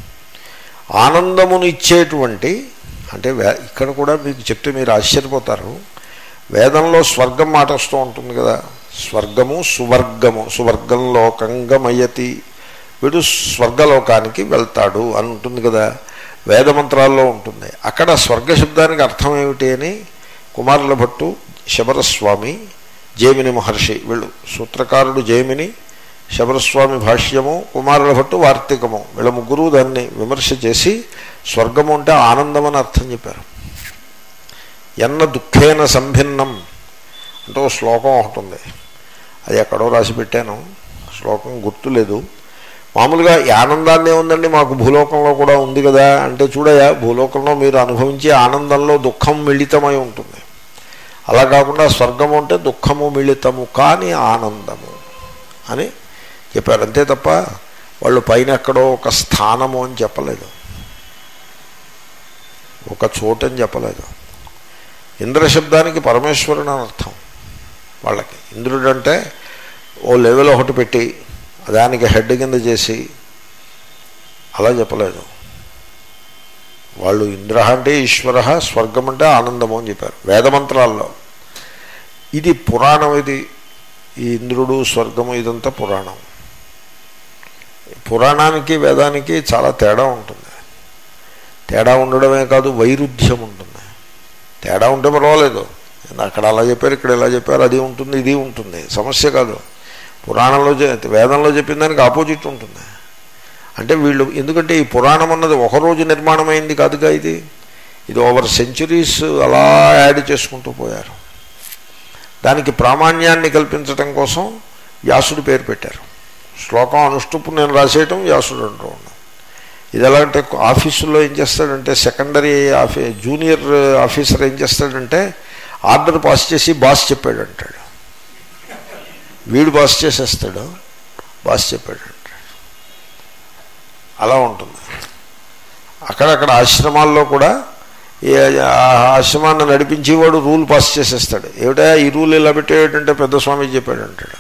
A: ఆనందమునిచ్చేటువంటి అంటే ఇక్కడ కూడా మీకు చెప్తే మీరు ఆశ్చర్యపోతారు వేదంలో స్వర్గం మాట వస్తూ ఉంటుంది కదా స్వర్గము సువర్గము సువర్గం లోకంగమయతి వీడు స్వర్గలోకానికి వెళ్తాడు అని ఉంటుంది కదా వేదమంత్రాల్లో ఉంటుంది అక్కడ స్వర్గ శబ్దానికి అర్థం ఏమిటి అని కుమారుల భట్టు శబరస్వామి జేమిని మహర్షి వీళ్ళు సూత్రకారుడు జేమిని శబరస్వామి భాష్యము కుమారుల భట్టు వార్తికము వీళ్ళ ముగ్గురు దాన్ని విమర్శ చేసి స్వర్గము అంటే ఆనందం అని అర్థం చెప్పారు ఎన్న దుఃఖేన సంభిన్నం అంటే ఓ శ్లోకం ఒకటి ఉంది అది ఎక్కడో రాసి పెట్టాను శ్లోకం గుర్తులేదు మామూలుగా ఈ ఆనందాన్ని ఉందండి మాకు భూలోకంలో కూడా ఉంది కదా అంటే చూడయా భూలోకంలో మీరు అనుభవించే ఆనందంలో దుఃఖం మిళితమై ఉంటుంది అలా కాకుండా స్వర్గము అంటే దుఃఖము మిళితము కాని ఆనందము అని చెప్పారు అంతే తప్ప వాళ్ళు పైన ఎక్కడో ఒక స్థానము అని చెప్పలేదు ఒక చోటు అని చెప్పలేదు ఇంద్ర శబ్దానికి పరమేశ్వరుని అని అర్థం వాళ్ళకి ఇంద్రుడు అంటే ఓ లెవెల్ ఒకటి పెట్టి దానికి హెడ్ కింద చేసి అలా చెప్పలేదు వాళ్ళు ఇంద్ర అంటే ఈశ్వర స్వర్గం అంటే ఆనందము అని చెప్పారు వేదమంత్రాల్లో ఇది పురాణం ఇది ఈ ఇంద్రుడు స్వర్గము ఇదంతా పురాణం పురాణానికి వేదానికి చాలా తేడా ఉంటుంది తేడా ఉండడమే కాదు వైరుధ్యం ఉంటుంది తేడా ఉంటే పర్వాలేదు అక్కడ అలా చెప్పారు ఇక్కడ ఇలా చెప్పారు అది ఉంటుంది ఇది ఉంటుంది సమస్య కాదు పురాణంలో చె- వేదంలో చెప్పిన దానికి ఆపోజిట్ ఉంటుంది అంటే వీళ్ళు ఎందుకంటే ఈ పురాణం అన్నది ఒకరోజు నిర్మాణమైంది కాదుగా ఇది ఇది ఓవర్ సెంచురీస్ అలా యాడ్ చేసుకుంటూ పోయారు దానికి ప్రామాణ్యాన్ని కల్పించడం కోసం వ్యాసుడు పేరు పెట్టారు శ్లోకం అనుష్టుపు నేను రాసేయటం వ్యాసుడు అంటూ ఉన్నాను ఇది ఎలా అంటే ఆఫీసుల్లో ఏం చేస్తాడంటే సెకండరీ ఆఫీ జూనియర్ ఆఫీసర్ ఏం చేస్తాడంటే ఆర్డర్ పాస్ చేసి బాస్ చెప్పాడు అంటాడు వీడు బాస్ చేసేస్తాడు బాస్ చెప్పాడు అంటాడు అలా ఉంటుంది అక్కడక్కడ ఆశ్రమాల్లో కూడా ఈ ఆ ఆశ్రమాన్ని నడిపించేవాడు రూల్ పాస్ చేసేస్తాడు ఏమిటా ఈ రూల్ ఇలా పెట్టేటంటే పెద్ద స్వామి చెప్పాడు అంటాడు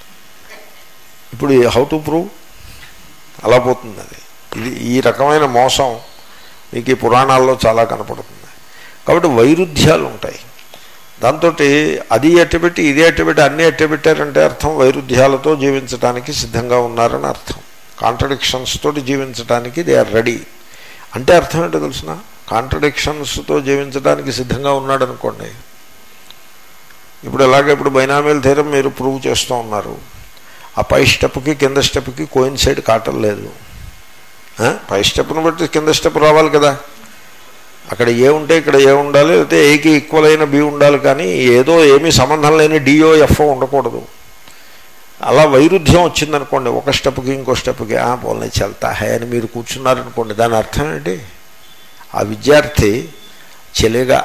A: ఇప్పుడు హౌ టు ప్రూవ్ అలా పోతుంది అది ఇది ఈ రకమైన మోసం మీకు ఈ పురాణాల్లో చాలా కనపడుతుంది కాబట్టి వైరుధ్యాలు ఉంటాయి దాంతో అది ఎట్టబెట్టి ఇది ఎట్టబెట్టి అన్నీ ఎట్టబెట్టారంటే అర్థం వైరుధ్యాలతో జీవించడానికి సిద్ధంగా ఉన్నారని అర్థం కాంట్రడిక్షన్స్ తోటి జీవించడానికి దే ఆర్ రెడీ అంటే అర్థం ఏంటో తెలిసిన కాంట్రడిక్షన్స్తో జీవించడానికి సిద్ధంగా ఉన్నాడు అనుకోండి ఇప్పుడు ఎలాగ ఇప్పుడు బైనామీల థీరం మీరు ప్రూవ్ చేస్తూ ఉన్నారు ఆ పై స్టెప్కి కింద స్టెప్కి కోయిన్సైడ్ కాటం లేదు ఆ? పై స్టెప్ను బట్టి కింద స్టెప్ రావాలి కదా అక్కడ ఏ ఉంటే ఇక్కడ ఏ ఉండాలి లేకపోతే ఏకి ఈక్వల్ అయిన బి ఉండాలి కానీ ఏదో ఏమీ సంబంధం లేని డిఓ ఎఫ్ఓ ఉండకూడదు అలా వైరుధ్యం వచ్చిందనుకోండి ఒక స్టెప్కి ఇంకో స్టెప్కి ఆ పోలనే చల్తా హే అని మీరు కూర్చున్నారనుకోండి దాని అర్థం ఏంటి ఆ విద్యార్థి చెలిగా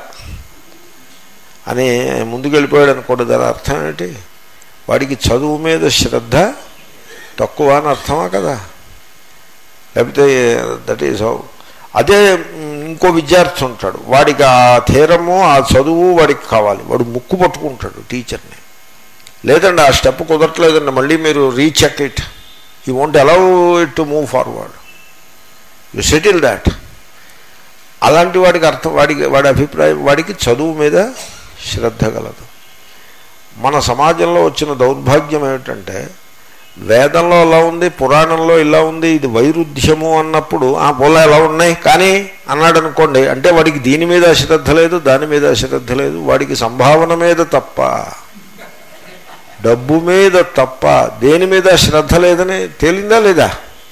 A: అని ముందుకు వెళ్ళిపోయాడు అనుకోండి దాని అర్థం ఏంటి వాడికి చదువు మీద శ్రద్ధ తక్కువ అని అర్థమా కదా లేకపోతే దట్ ఈస్ హౌ అదే మ్, ఇంకో విద్యార్థి ఉంటాడు వాడికి ఆ థేరము ఆ చదువు వాడికి కావాలి వాడు ముక్కు పట్టుకుంటాడు టీచర్ని లేదండి ఆ స్టెప్ కుదరట్లేదండి మళ్ళీ మీరు recheck it you want allow it to move forward you settle that అలాంటి వాడికి అర్థం వాడికి వాడి అభిప్రాయం వాడికి చదువు మీద శ్రద్ధ కలదు మన సమాజంలో వచ్చిన దౌర్భాగ్యం ఏమిటంటే వేదంలో ఎలా ఉంది పురాణంలో ఇలా ఉంది ఇది వైరుధ్యము అన్నప్పుడు ఆ పోలా ఎలా ఉన్నాయి కానీ అన్నాడు అనుకోండి అంటే వాడికి దీని మీద శ్రద్ధ లేదు దాని మీద శ్రద్ధ లేదు వాడికి సంభావన మీద తప్ప డబ్బు మీద తప్ప దేని మీద శ్రద్ధ లేదని తేలిందా లేదా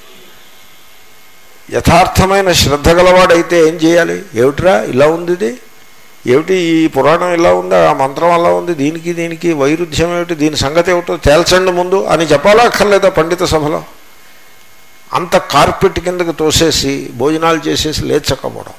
A: యథార్థమైన శ్రద్ధ గలవాడైతే ఏం చేయాలి ఏమిట్రా ఇలా ఉంది ఇది ఏమిటి ఈ పురాణం ఇలా ఉంది ఆ మంత్రం అలా ఉంది దీనికి దీనికి వైరుధ్యం ఏమిటి దీని సంగతి ఏమిటో తేల్చండి ముందు అని చెప్పాలా అక్కర్లేదా పండిత సభలో అంత కార్పెట్ కిందకి తోసేసి భోజనాలు చేసేసి లేచకపోవడం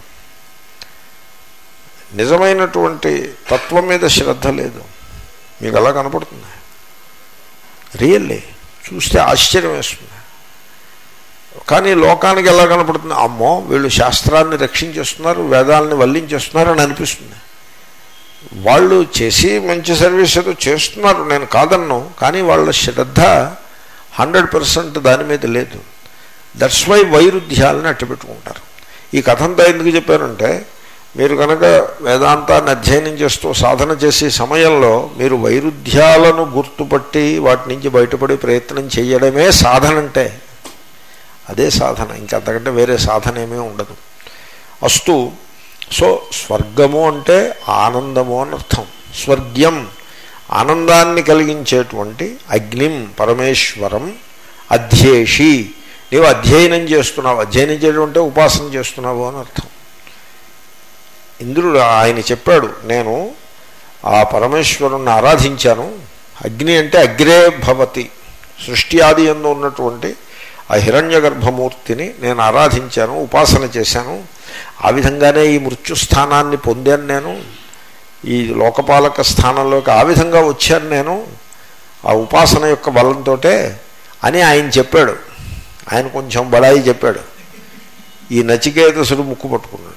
A: నిజమైనటువంటి తత్వం మీద శ్రద్ధ లేదు మీకు అలా కనపడుతుంది రియల్లీ చూస్తే ఆశ్చర్యం వేస్తుంది కానీ లోకానికి ఎలా కనపడుతుంది అమ్మో వీళ్ళు శాస్త్రాన్ని రక్షించేస్తున్నారు వేదాలని వల్లించేస్తున్నారు అని అనిపిస్తుంది వాళ్ళు చేసి మంచి సర్వీస్ ఏదో చేస్తున్నారు నేను కాదన్ను కానీ వాళ్ళ శ్రద్ధ హండ్రెడ్ పర్సెంట్ దాని మీద లేదు దట్స్ వై వైరుధ్యాలని అట్టపెట్టుకుంటారు ఈ కథంతా ఎందుకు చెప్పారంటే మీరు కనుక వేదాంతాన్ని అధ్యయనం చేస్తూ సాధన చేసే సమయంలో మీరు వైరుధ్యాలను గుర్తుపట్టి వాటి నుంచి బయటపడే ప్రయత్నం చేయడమే సాధన అంటే అదే సాధన ఇంకంతకంటే వేరే సాధన ఏమీ ఉండదు అస్తు సో స్వర్గము అంటే ఆనందము అని అర్థం స్వర్గ్యం ఆనందాన్ని కలిగించేటువంటి అగ్నిం పరమేశ్వరం అధ్యేషి నీవు అధ్యయనం చేస్తున్నావు అధ్యయనం చేయడం అంటే ఉపాసన చేస్తున్నావు అని అర్థం ఇంద్రుడు ఆయన చెప్పాడు నేను ఆ పరమేశ్వరుణ్ణి ఆరాధించాను అగ్ని అంటే అగ్రే భవతి సృష్టి ఆది ఎందు ఉన్నటువంటి ఆ హిరణ్య గర్భమూర్తిని నేను ఆరాధించాను ఉపాసన చేశాను ఆ విధంగానే ఈ మృత్యుస్థానాన్ని పొందాను నేను ఈ లోకపాలక స్థానంలోకి ఆ విధంగా వచ్చాను నేను ఆ ఉపాసన యొక్క బలంతో అని ఆయన చెప్పాడు ఆయన కొంచెం బడాయి చెప్పాడు ఈ నచికేతసుడు ముక్కు పట్టుకున్నాడు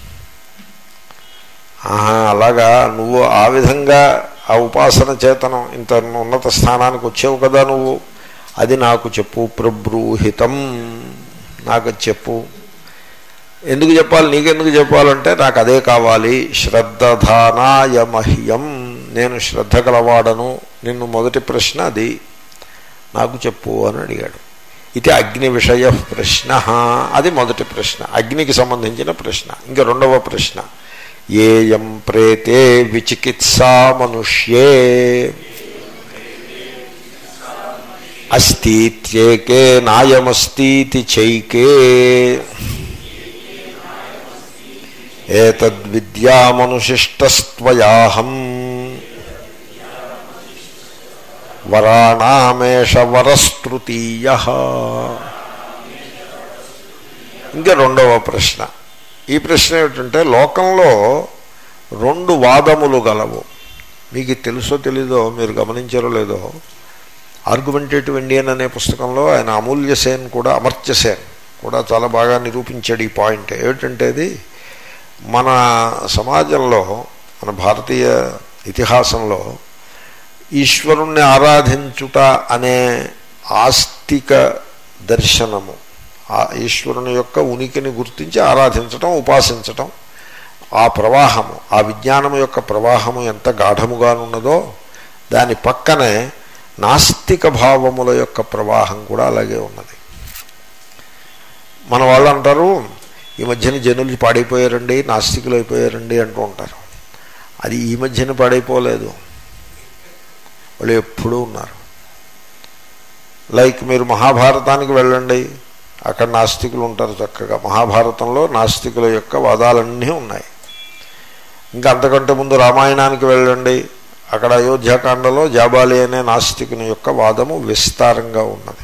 A: ఆహా అలాగా నువ్వు ఆ విధంగా ఆ ఉపాసన చేతనం ఇంత ఉన్నత స్థానానికి వచ్చావు కదా నువ్వు అది నాకు చెప్పు ప్రబ్రూహితం నాకు చెప్పు ఎందుకు చెప్పాలి నీకెందుకు చెప్పాలంటే నాకు అదే కావాలి శ్రద్ధధానాయ మహ్యం నేను శ్రద్ధ గలవాడను నిన్ను మొదటి ప్రశ్న అది నాకు చెప్పు అని అడిగాడు ఇది అగ్ని విషయ ప్రశ్న అది మొదటి ప్రశ్న అగ్నికి సంబంధించిన ప్రశ్న ఇంకా రెండవ ప్రశ్న ఏయం ప్రేతే విచికిత్సా మనుష్యే అస్తిత్యేకే నాయమస్తీతి చైకే ఏతద్విద్యామనుశిష్టస్త్వయాహం వరాణామేష వరస్తృతీయ ఇంకా రెండవ ప్రశ్న ఈ ప్రశ్న ఏమిటంటే లోకంలో రెండు వాదములు గలవు మీకు తెలుసో తెలీదో మీరు గమనించారో లేదో ఆర్గ్యుమెంటేటివ్ ఇండియన్ అనే పుస్తకంలో ఆయన అమూల్య సేన్ కూడా అమర్త్య సేన్ కూడా చాలా బాగా నిరూపించాడు ఈ పాయింట్ ఏమిటంటే అది మన సమాజంలో మన భారతీయ ఇతిహాసంలో ఈశ్వరుణ్ణి ఆరాధించుట అనే ఆస్తిక దర్శనము ఆ ఈశ్వరుని యొక్క ఉనికిని గుర్తించి ఆరాధించటం ఉపాసించటం ఆ ప్రవాహము ఆ విజ్ఞానము యొక్క ప్రవాహము ఎంత గాఢముగానున్నదో దాని పక్కనే నాస్తిక భావముల యొక్క ప్రవాహం కూడా అలాగే ఉన్నది మన వాళ్ళు అంటారు ఈ మధ్యన జనులు పాడైపోయారండి నాస్తికులు అయిపోయారండి అంటూ ఉంటారు అది ఈ మధ్యన పాడైపోలేదు వాళ్ళు ఎప్పుడూ ఉన్నారు లైక్ మీరు మహాభారతానికి వెళ్ళండి అక్కడ నాస్తికులు ఉంటారు చక్కగా మహాభారతంలో నాస్తికుల యొక్క వాదాలన్నీ ఉన్నాయి ఇంకా అంతకంటే ముందు రామాయణానికి వెళ్ళండి అక్కడ అయోధ్యాకాండలో జాబాలి అనే నాస్తికుని యొక్క వాదము విస్తారంగా ఉన్నది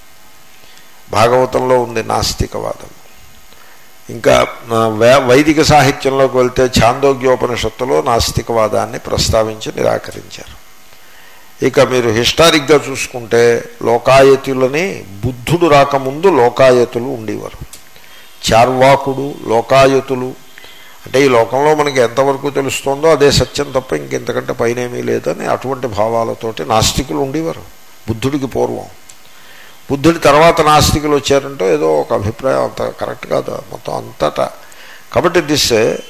A: భాగవతంలో ఉంది నాస్తికవాదం ఇంకా వైదిక సాహిత్యంలోకి వెళ్తే ఛాందోగ్యోపనిషత్తులో నాస్తికవాదాన్ని ప్రస్తావించి నిరాకరించారు ఇక మీరు హిస్టారిక్గా చూసుకుంటే లోకాయతులని బుద్ధుడు రాకముందు లోకాయతులు ఉండేవారు చార్వాకుడు లోకాయతులు అంటే ఈ లోకంలో మనకి ఎంతవరకు తెలుస్తుందో అదే సత్యం తప్ప ఇంకెంతకంటే పైనేమీ లేదని అటువంటి భావాలతోటి నాస్తికులు ఉండేవారు బుద్ధుడికి పూర్వం బుద్ధుడి తర్వాత నాస్తికులు వచ్చారంటే ఏదో ఒక అభిప్రాయం అంత కరెక్ట్ కాదు మొత్తం అంతటా కాబట్టి దిస్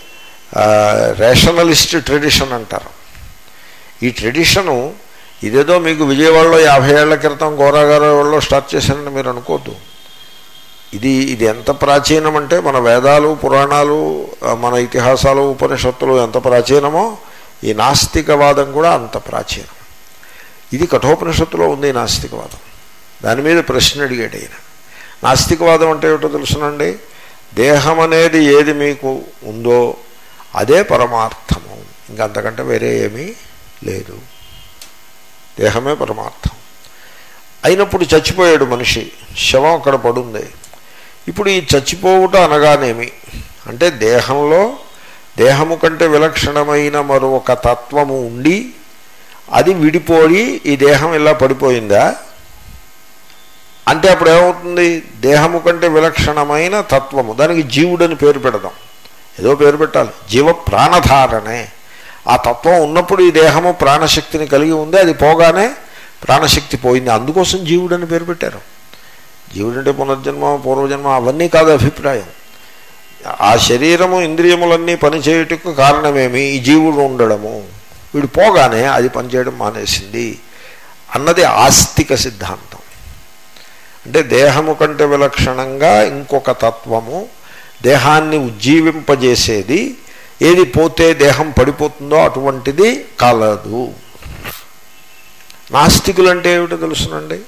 A: రేషనలిస్ట్ ట్రెడిషన్ అంటారు ఈ ట్రెడిషను ఇదేదో మీకు విజయవాడలో యాభై ఏళ్ల క్రితం గోరాగారు వాళ్ళు స్టార్ట్ చేశారని మీరు అనుకోవద్దు ఇది ఇది ఎంత ప్రాచీనం అంటే మన వేదాలు పురాణాలు మన ఇతిహాసాలు ఉపనిషత్తులు ఎంత ప్రాచీనమో ఈ నాస్తికవాదం కూడా అంత ప్రాచీనం ఇది కఠోపనిషత్తులో ఉంది ఈ నాస్తికవాదం దాని మీద ప్రశ్న అడిగాడు ఆయన నాస్తికవాదం అంటే ఏమిటో తెలుసునండి దేహం అనేది ఏది మీకు ఉందో అదే పరమార్థము ఇంకా అంతకంటే వేరే ఏమీ లేదు దేహమే పరమార్థం అయినప్పుడు చచ్చిపోయాడు మనిషి శవం అక్కడ పడుంది ఇప్పుడు ఈ చచ్చిపోవుట అనగానేమి అంటే దేహంలో దేహము కంటే విలక్షణమైన మరొక తత్వము ఉండి అది విడిపోయి ఈ దేహం ఇలా పడిపోయిందా అంటే అప్పుడు ఏమవుతుంది దేహము కంటే విలక్షణమైన తత్వము దానికి జీవుడని పేరు పెడదాం ఏదో పేరు పెట్టాలి జీవ ప్రాణధారణే ఆ తత్వం ఉన్నప్పుడు ఈ దేహము ప్రాణశక్తిని కలిగి ఉంది అది పోగానే ప్రాణశక్తి పోయింది అందుకోసం జీవుడని పేరు పెట్టారు జీవుడంటే పునర్జన్మ పూర్వజన్మ అవన్నీ కాదు అభిప్రాయం ఆ శరీరము ఇంద్రియములన్నీ పనిచేయుటకు కారణమేమి ఈ జీవుడు ఉండడము వీడు పోగానే అది పనిచేయడం మానేసింది అన్నది ఆస్తిక సిద్ధాంతం అంటే దేహము కంటే విలక్షణంగా ఇంకొక తత్వము దేహాన్ని ఉజ్జీవింపజేసేది ఏది పోతే దేహం పడిపోతుందో అటువంటిది కలదు నాస్తికులు అంటే ఏమిటో తెలుసునండి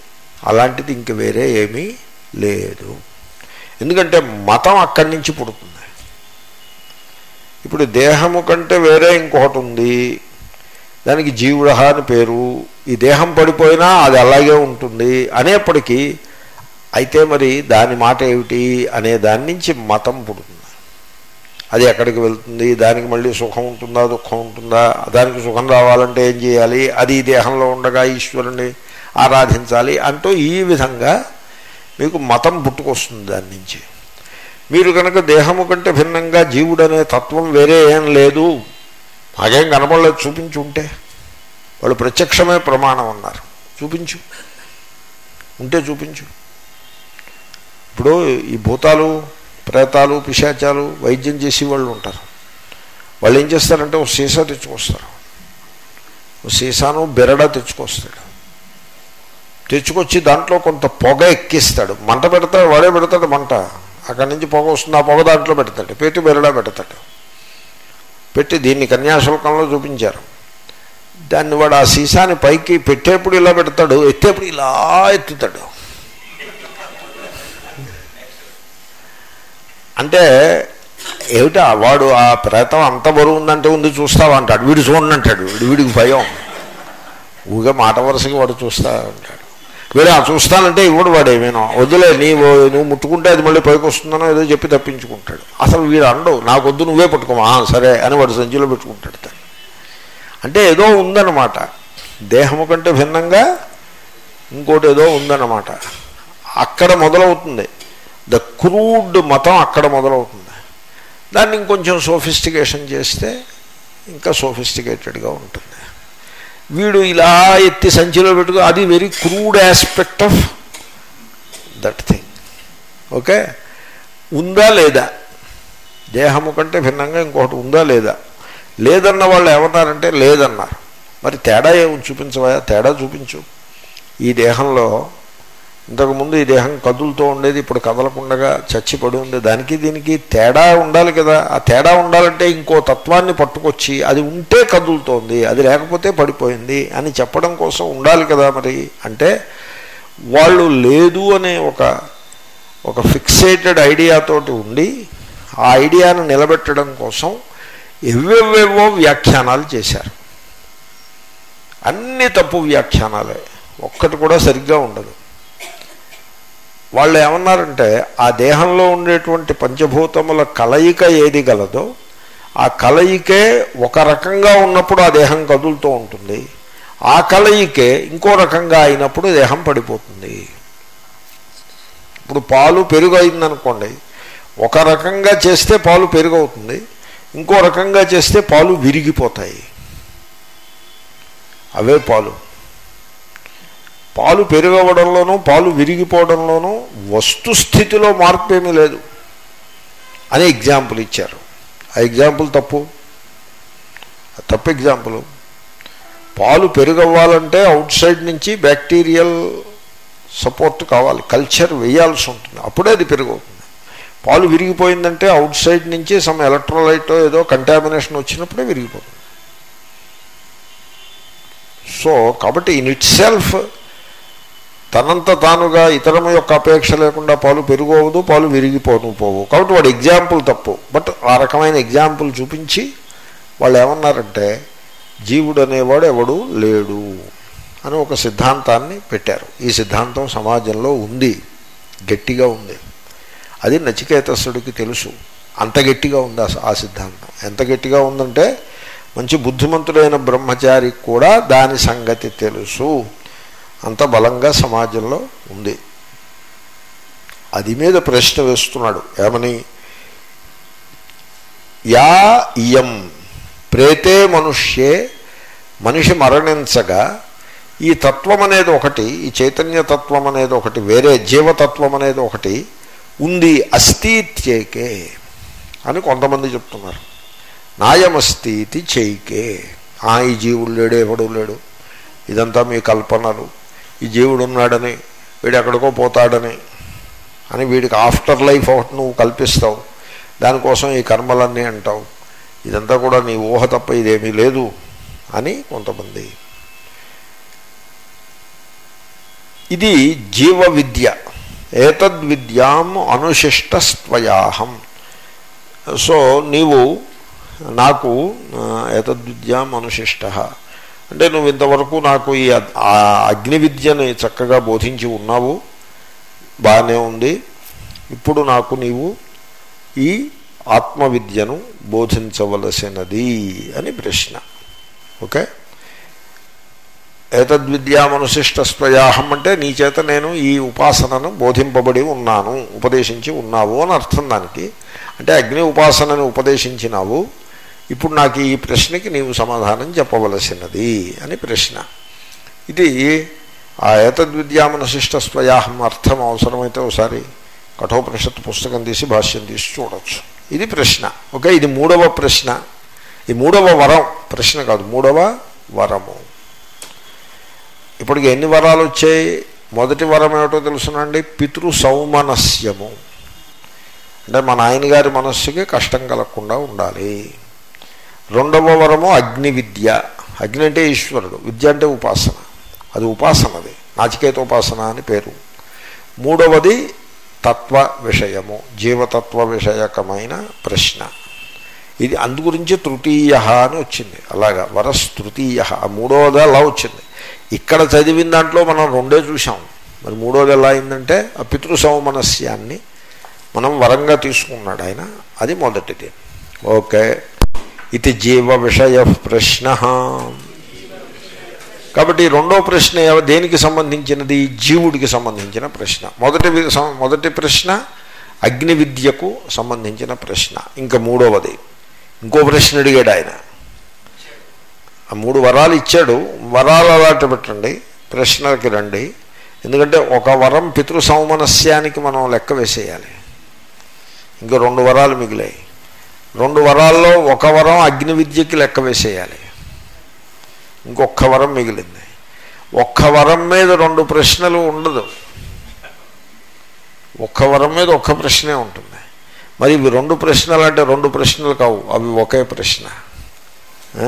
A: అలాంటిది ఇంక వేరే ఏమీ లేదు ఎందుకంటే మతం అక్కడి నుంచి పుడుతుంది ఇప్పుడు దేహము కంటే వేరే ఇంకొకటి ఉంది దానికి జీవుడ అని పేరు ఈ దేహం పడిపోయినా అది అలాగే ఉంటుంది అనేప్పటికీ అయితే మరి దాని మాట ఏమిటి అనే దాని నుంచి మతం పుడుతుంది అది ఎక్కడికి వెళ్తుంది దానికి మళ్ళీ సుఖం ఉంటుందా దుఃఖం ఉంటుందా దానికి సుఖం రావాలంటే ఏం చేయాలి అది ఈ దేహంలో ఉండగా ఈశ్వరుని ఆరాధించాలి అంటూ ఈ విధంగా మీకు మతం పుట్టుకొస్తుంది దాని నుంచి మీరు కనుక దేహము కంటే భిన్నంగా జీవుడు అనే తత్వం వేరే ఏం లేదు మాకేం కనపడలేదు చూపించి ఉంటే వాళ్ళు ప్రత్యక్షమే ప్రమాణం అన్నారు చూపించు ఉంటే చూపించు ఇప్పుడు ఈ భూతాలు ప్రేతాలు పిశాచాలు వైద్యం చేసే వాళ్ళు ఉంటారు వాళ్ళు ఏం చేస్తారంటే ఒక సీసా తెచ్చుకొస్తారు ఒక సీసాను బెరడ తెచ్చుకొస్తాడు తెచ్చుకొచ్చి దాంట్లో కొంత పొగ ఎక్కిస్తాడు మంట పెడతాడు వాడే పెడతాడు మంట అక్కడి నుంచి పొగ వస్తుంది ఆ పొగ దాంట్లో పెడతాడు పెట్టి బెరడా పెడతాడు పెట్టి దీన్ని కన్యాశుల్కంలో చూపించారు దాన్ని వాడు ఆ సీసాని పైకి పెట్టేప్పుడు ఇలా పెడతాడు ఎత్తేప్పుడు ఇలా ఎత్తుతాడు అంటే ఏమిటా వాడు ఆ ప్రేతం అంత బరువు ఉందంటే ఉంది చూస్తావా అంటాడు వీడు చూడండి అంటాడు వీడు వీడికి భయం ఊగా మాట వరుసకి వాడు చూస్తా అంటాడు వీడు ఆ చూస్తానంటే ఇవ్వడు వాడు ఏమేనో వద్దులే నీవు నువ్వు ముట్టుకుంటే అది మళ్ళీ పైకి వస్తుందనో ఏదో చెప్పి తప్పించుకుంటాడు అసలు వీడు అండవు నాకు వద్దు నువ్వే పట్టుకోమా "ఆ, సరే అని వాడు సంచిలో పెట్టుకుంటాడు దాన్ని. అంటే ఏదో ఉందన్నమాట దేహము కంటే భిన్నంగా ఇంకోటి ఏదో ఉందన్నమాట అక్కడ మొదలవుతుంది ద క్రూడ్ మతం అక్కడ మొదలవుతుంది దాన్ని ఇంకొంచెం సోఫిస్టికేషన్ చేస్తే ఇంకా సోఫిస్టికేటెడ్గా ఉంటుంది వీడు ఇలా ఎత్తి సంచిలో పెట్టుకో అది very crude aspect of that thing okay ఉందా లేదా దేహము కంటే భిన్నంగా ఇంకొకటి ఉందా లేదా లేదన్న వాళ్ళు ఏమన్నారంటే లేదన్నారు మరి తేడా ఏమి చూపించవా తేడా చూపించు ఈ దేహంలో ఇంతకుముందు ఈ దేహం కదులుతూ ఉండేది ఇప్పుడు కదలకుండగా చచ్చిపడి ఉంది దానికి దీనికి తేడా ఉండాలి కదా ఆ తేడా ఉండాలంటే ఇంకో తత్వాన్ని పట్టుకొచ్చి అది ఉంటే కదులుతోంది అది లేకపోతే పడిపోయింది అని చెప్పడం కోసం ఉండాలి కదా మరి అంటే వాళ్ళు లేదు అనే ఒక ఒక ఫిక్సేటెడ్ ఐడియాతోటి ఉండి ఆ ఐడియాను నిలబెట్టడం కోసం ఎవ్వెవ్వేవో వ్యాఖ్యానాలు చేశారు అన్ని తప్పు వ్యాఖ్యానాలే ఒక్కటి కూడా సరిగ్గా ఉండదు వాళ్ళు ఏమన్నారంటే ఆ దేహంలో ఉండేటువంటి పంచభూతముల కలయిక ఏది గలదో ఆ కలయికే ఒక రకంగా ఉన్నప్పుడు ఆ దేహం కదులుతూ ఉంటుంది ఆ కలయికే ఇంకో రకంగా అయినప్పుడు దేహం పడిపోతుంది ఇప్పుడు పాలు పెరుగు అయిందనుకోండి ఒక రకంగా చేస్తే పాలు పెరుగు అవుతుంది ఇంకో రకంగా చేస్తే పాలు విరిగిపోతాయి అవే పాలు పాలు పెరుగవడంలోనూ పాలు విరిగిపోవడంలోనూ వస్తుస్థితిలో మార్పు ఏమీ లేదు అని ఎగ్జాంపుల్ ఇచ్చారు ఆ ఎగ్జాంపుల్ తప్పు ఆ తప్పు ఎగ్జాంపుల్ పాలు పెరుగవ్వాలంటే అవుట్ సైడ్ నుంచి బ్యాక్టీరియల్ సపోర్ట్ కావాలి కల్చర్ వేయాల్సి ఉంటుంది అప్పుడే అది పెరుగవుతుంది పాలు విరిగిపోయిందంటే అవుట్ సైడ్ నుంచి సమ్ ఎలక్ట్రోలైట్ ఏదో కంటామినేషన్ వచ్చినప్పుడే విరిగిపోతుంది సో కాబట్టి ఇన్ ఇట్ సెల్ఫ్ తనంత తానుగా ఇతరము యొక్క అపేక్ష లేకుండా పాలు పెరుగవదు పాలు విరిగిపోను పోవు కాబట్టి వాడు ఎగ్జాంపుల్ తప్పు బట్ ఆ రకమైన ఎగ్జాంపుల్ చూపించి వాళ్ళు ఏమన్నారంటే జీవుడు అనేవాడు ఎవడు లేడు అని ఒక సిద్ధాంతాన్ని పెట్టారు ఈ సిద్ధాంతం సమాజంలో ఉంది గట్టిగా ఉంది అది నచికేతసుడికి తెలుసు అంత గట్టిగా ఉంది ఆ- ఆ సిద్ధాంతం ఎంత గట్టిగా ఉందంటే మంచి బుద్ధిమంతుడైన బ్రహ్మచారికి కూడా దాని సంగతి తెలుసు అంత బలంగా సమాజంలో ఉంది అది మీద ప్రశ్న వేస్తున్నాడు ఏమని యా ఇయం ప్రేతే మనుష్యే మనిషి మరణించగా ఈ తత్వం అనేది ఒకటి ఈ చైతన్య తత్వం అనేది ఒకటి వేరే జీవతత్వం అనేది ఒకటి ఉంది అస్థిత్యేకే అని కొంతమంది చెప్తున్నారు నాయమస్థితి చైకే ఆ ఈ జీవుడు లేడు ఎవడు లేడు ఇదంతా మీ కల్పనలు ఈ జీవుడు ఉన్నాడని వీడు ఎక్కడికో పోతాడని అని వీడికి ఆఫ్టర్ లైఫ్ ఒకటి నువ్వు కల్పిస్తావు దానికోసం ఈ కర్మలన్నీ అంటావు ఇదంతా కూడా నీ ఊహ తప్ప ఇదేమీ లేదు అని కొంతమంది ఇది జీవ విద్య ఏతద్విద్యాం అనుశిష్టస్త్వయాహం సో నీవు నాకు ఆ, ఏతద్విద్యాం అనుశిష్ట అంటే నువ్వు ఇంతవరకు నాకు ఈ అ- ఆ అగ్ని విద్యని చక్కగా బోధించి ఉన్నావు బాగానే ఉంది ఇప్పుడు నాకు నీవు ఈ ఆత్మవిద్యను బోధించవలసినది అని ప్రశ్న ఓకే ఏతద్విద్యామనుశిష్టస్వయాహం అంటే నీ చేత నేను ఈ ఉపాసనను బోధింపబడి ఉన్నాను ఉపదేశించి ఉన్నావు అని అర్థం దానికి అంటే అగ్ని ఉపాసనను ఉపదేశించినావు ఇప్పుడు నాకు ఈ ప్రశ్నకి నీవు సమాధానం చెప్పవలసినది అని ప్రశ్న ఇది ఆ ఏతద్విద్యామనుశిష్టస్వయాహం అర్థం అవసరమైతే ఒకసారి కఠోపనిషత్తు పుస్తకం తీసి భాష్యం తీసి చూడొచ్చు ఇది ప్రశ్న ఓకే ఇది మూడవ ప్రశ్న ఈ మూడవ వరం ప్రశ్న కాదు మూడవ వరము ఇప్పటికి ఎన్ని వరాలు వచ్చాయి మొదటి వరం ఏమిటో తెలుసునండి పితృ సౌమనస్యము అంటే మా నాయనగారి మనస్సుకి కష్టం కలగకుండా ఉండాలి రెండవ వరము అగ్ని విద్య అగ్ని అంటే ఈశ్వరుడు విద్య అంటే ఉపాసన అది ఉపాసనది నాచికేత ఉపాసన అని పేరు మూడవది తత్వ విషయము జీవతత్వ విషయకమైన ప్రశ్న ఇది అందు గురించి తృతీయ అని వచ్చింది అలాగా వరస్ తృతీయ ఆ మూడవది అలా వచ్చింది ఇక్కడ చదివిన దాంట్లో మనం రెండే చూసాం మరి మూడోది ఎలా అయిందంటే ఆ పితృ సౌమనస్యాన్ని మనం వరంగా తీసుకున్నాడు ఆయన అది మొదటిది ఓకే ఇది జీవ విషయ ప్రశ్న కాబట్టి ఈ రెండో ప్రశ్న ఎవ- దేనికి సంబంధించినది జీవుడికి సంబంధించిన ప్రశ్న మొదటి వి- సం- మొదటి ప్రశ్న అగ్ని విద్యకు సంబంధించిన ప్రశ్న ఇంకా మూడవది ఇంకో ప్రశ్న అడిగాడు ఆయన ఆ మూడు వరాలు ఇచ్చాడు వరాలు అలాంటి పెట్టండి ప్రశ్నకి రండి ఎందుకంటే ఒక వరం పితృ సౌమనస్యానికి మనం లెక్క వేసేయాలి ఇంకా రెండు వరాలు మిగిలాయి రెండు వరాల్లో ఒక వరం అగ్ని విద్యకి లెక్క వేసేయాలి ఇంకొక వరం మిగిలింది ఒక్క వరం మీద రెండు ప్రశ్నలు ఉండదు ఒక్క వరం మీద ఒక్క ప్రశ్నే ఉంటుంది మరి ఇవి రెండు ప్రశ్నలు అంటే రెండు ప్రశ్నలు కావు అవి ఒకే ప్రశ్న ఆ.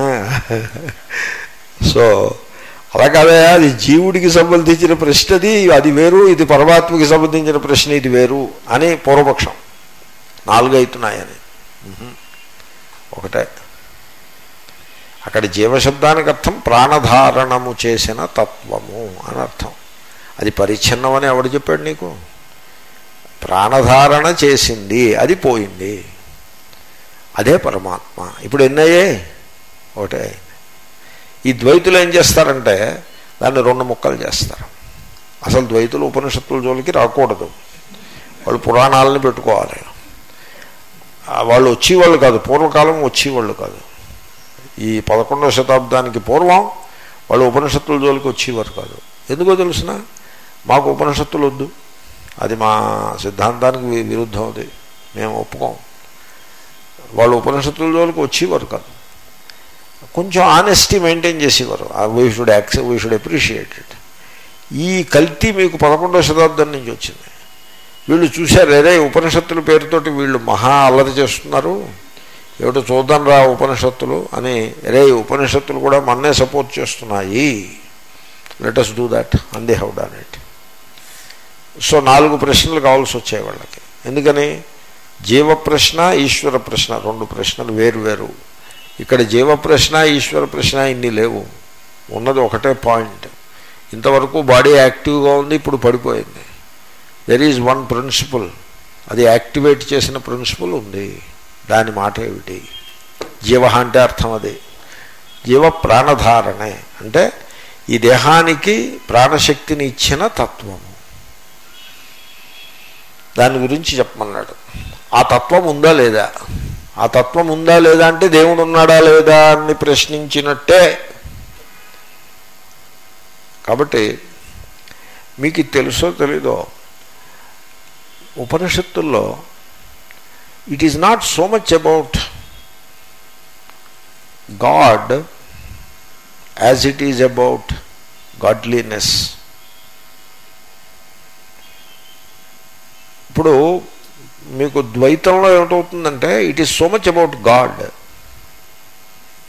A: సో అలా కాదే అది జీవుడికి సంబంధించిన ప్రశ్నది అది వేరు ఇది పరమాత్మకి సంబంధించిన ప్రశ్న ఇది వేరు అని పూర్వపక్షం నాలుగు అవుతున్నాయని మ్మ్. ఒకటే అక్కడ జీవశబ్దానికి అర్థం ప్రాణధారణము చేసిన తత్వము అని అర్థం అది పరిచ్ఛిన్నం అని ఎవడు చెప్పాడు నీకు ప్రాణధారణ చేసింది అది పోయింది అదే పరమాత్మ ఇప్పుడు ఎన్నయ్యే ఒకటే ఈ ద్వైతులు ఏం చేస్తారంటే దాన్ని రెండు ముక్కలు చేస్తారు అసలు ద్వైతులు ఉపనిషత్తుల జోలికి రాకూడదు వాళ్ళు పురాణాలను పెట్టుకోవాలి ఆ వాళ్ళు వచ్చేవాళ్ళు కాదు పూర్వకాలం వచ్చేవాళ్ళు కాదు ఈ పదకొండవ శతాబ్దానికి పూర్వం వాళ్ళు ఉపనిషత్తుల జోలికి వచ్చేవారు కాదు ఎందుకో తెలుసిన మాకు ఉపనిషత్తులు వద్దు అది మా సిద్ధాంతానికి వి- విరుద్ధం అది మేము ఒప్పుకోం వాళ్ళు ఉపనిషత్తుల జోలికి వచ్చేవారు కాదు కొంచెం ఆనెస్టీ మెయింటైన్ చేసేవారు we should accept we should appreciate it ఈ కల్తీ మీకు పదకొండవ శతాబ్దం నుంచి వచ్చింది వీళ్ళు చూశారు అదే ఉపనిషత్తుల పేరుతోటి వీళ్ళు మహా అల్లరి చేస్తున్నారు ఏమిటో చూద్దాం రా ఉపనిషత్తులు అని అరే ఉపనిషత్తులు కూడా మన్నే సపోర్ట్ చేస్తున్నాయి లెటస్ డూ దట్ అందే హౌ డన్ ఇట్ సో నాలుగు ప్రశ్నలు కావాల్సి వచ్చాయి వాళ్ళకి ఎందుకని జీవ ప్రశ్న ఈశ్వర ప్రశ్న రెండు ప్రశ్నలు వేరు వేరు ఇక్కడ జీవ ప్రశ్న ఈశ్వర ప్రశ్న ఇన్ని లేవు ఉన్నది ఒకటే పాయింట్ ఇంతవరకు బాడీ యాక్టివ్గా ఉంది ఇప్పుడు పడిపోయింది దెర్ ఈజ్ వన్ ప్రిన్సిపల్ అది యాక్టివేట్ చేసిన ప్రిన్సిపల్ ఉంది దాని మాట ఏమిటి జీవ అంటే అర్థం అది జీవ ప్రాణధారణే అంటే ఈ దేహానికి ప్రాణశక్తిని ఇచ్చిన తత్వము దాని గురించి చెప్పమన్నాడు ఆ తత్వం ఉందా లేదా ఆ తత్వం ఉందా లేదా అంటే దేవుడు ఉన్నాడా లేదా అని ప్రశ్నించినట్టే కాబట్టి మీకు ఇది తెలుసో తెలీదో ఉపనిషత్తుల్లో it is not so much about god as it is about godliness ఇప్పుడు మీకు ద్వైతంలో ఏమిటవుతుందంటే it is so much about god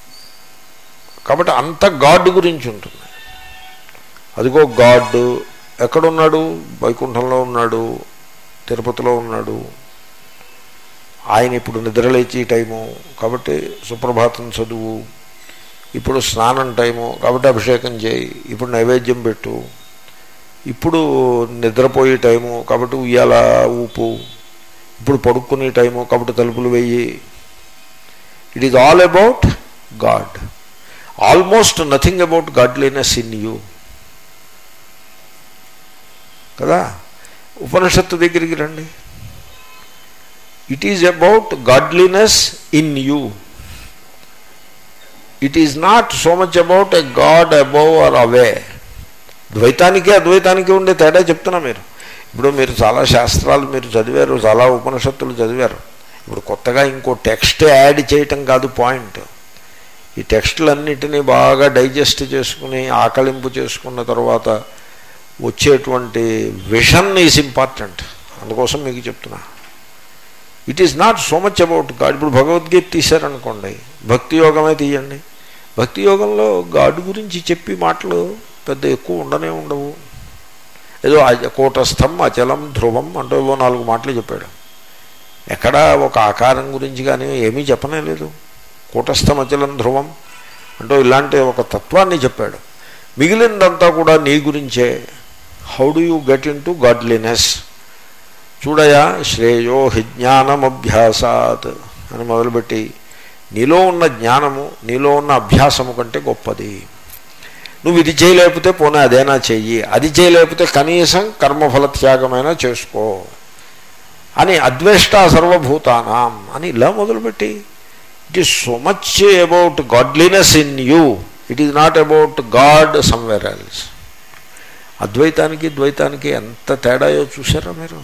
A: కాబట్టి అంత గాడ్ గురించి ఉంటుంది అదిగో గాడ్ ఎక్కడున్నాడు వైకుంఠంలో ఉన్నాడు తిరుపతిలో ఉన్నాడు ఆయన ఇప్పుడు నిద్రలేచి టైము కాబట్టి సుప్రభాతం చదువు ఇప్పుడు స్నానం టైము కాబట్టి అభిషేకం చేయి ఇప్పుడు నైవేద్యం పెట్టు ఇప్పుడు నిద్రపోయే టైము కాబట్టి ఉయ్యాల ఊపు ఇప్పుడు పడుకునే టైము కాబట్టి తలుపులు వెయ్యి it is all about god almost nothing about godliness in you కదా ఉపనిషత్తు దగ్గరికి రండి it is about godliness in you it is not so much about a god above or away ద్వైతానికి అద్వైతానికి ఉండే తేడా చెప్తున్నా మీరు ఇప్పుడు మీరు చాలా శాస్త్రాలు మీరు చదివారు చాలా ఉపనిషత్తులు చదివారు ఇప్పుడు కొత్తగా ఇంకో టెక్స్ట్ యాడ్ చేయటం కాదు పాయింట్ ఈ టెక్స్టులన్నిటినీ బాగా డైజెస్ట్ చేసుకుని ఆకలింపు చేసుకున్న తర్వాత వచ్చేటువంటి విషన్ ఈజ్ ఇంపార్టెంట్ అందుకోసం మీకు చెప్తున్నా it is not so much about god ఇప్పుడు భగవద్గీత తీశారనుకోండి భక్తి యోగమే తీయండి భక్తి యోగంలో గాడ్ గురించి చెప్పి మాటలు పెద్ద ఎక్కువ ఉండనే ఉండవు ఏదో అజ- కూటస్థం అచలం ధ్రువం అంటూ ఏవో నాలుగు మాటలు చెప్పాడు ఎక్కడ ఒక ఆకారం గురించి కానీ ఏమీ చెప్పనే లేదు కూటస్థం అచలం ధ్రువం అంటూ ఇలాంటి ఒక తత్వాన్ని చెప్పాడు మిగిలిందంతా కూడా నీ గురించే how do you get into godliness చూడయా శ్రేయో హి జ్ఞానమభ్యాసాత్ అని మొదలుపెట్టి నీలో ఉన్న జ్ఞానము నీలో ఉన్న అభ్యాసము కంటే గొప్పది నువ్వు ఇది చేయలేకపోతే పోనీ అదేనా చెయ్యి అది చేయలేకపోతే కనీసం కర్మఫల త్యాగమైనా చేసుకో అని అద్వేష్ట సర్వభూతానాం అని ఇలా మొదలుపెట్టి it is so much about godliness in you it is not about god somewhere else అద్వైతానికి ద్వైతానికి ఎంత తేడాయో చూసారా మీరు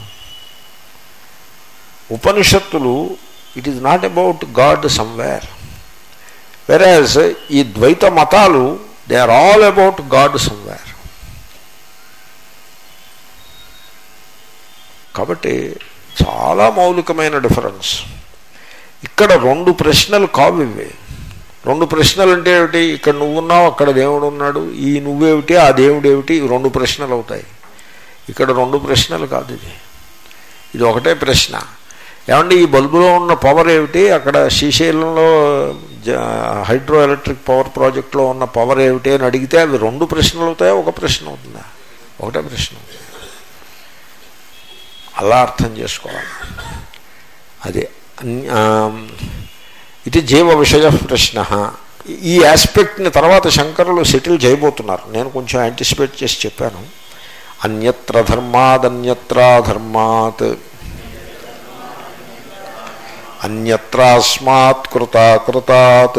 A: ఉపనిషత్తులు it is not about god somewhere whereas ఈ ద్వైత మతాలు they are all about god somewhere కాబట్టి చాలా మౌలికమైన డిఫరెన్స్ ఇక్కడ రెండు ప్రశ్నలు కావు ఇవి రెండు ప్రశ్నలు అంటే ఏమిటి ఇక్కడ నువ్వున్నావు అక్కడ దేవుడు ఉన్నాడు ఈ నువ్వేమిటి ఆ దేవుడు ఏమిటి ఈ రెండు ప్రశ్నలు అవుతాయి ఇక్కడ రెండు ప్రశ్నలు కాదు ఇది ఇది ఒకటే ప్రశ్న ఏమండి ఈ బల్బులో ఉన్న పవర్ ఏమిటి అక్కడ శ్రీశైలంలో జ- హైడ్రో ఎలక్ట్రిక్ పవర్ ప్రాజెక్ట్లో ఉన్న పవర్ ఏమిటి అని అడిగితే అవి రెండు ప్రశ్నలు అవుతాయా ఒక ప్రశ్న అవుతుందా ఒకటే ప్రశ్న అవుతుంది. అలా అర్థం చేసుకోవాలి అదే అన్- ఆ, ఇది జీవ విషయ ప్రశ్న ఈ ఆస్పెక్ట్ని తర్వాత శంకరులు సెటిల్ చేయబోతున్నారు నేను కొంచెం యాంటిసిపేట్ చేసి చెప్పాను అన్యత్ర ధర్మాదన్యత్ర ధర్మాత్ అన్యత్రాస్మాత్ కృతాకృతాత్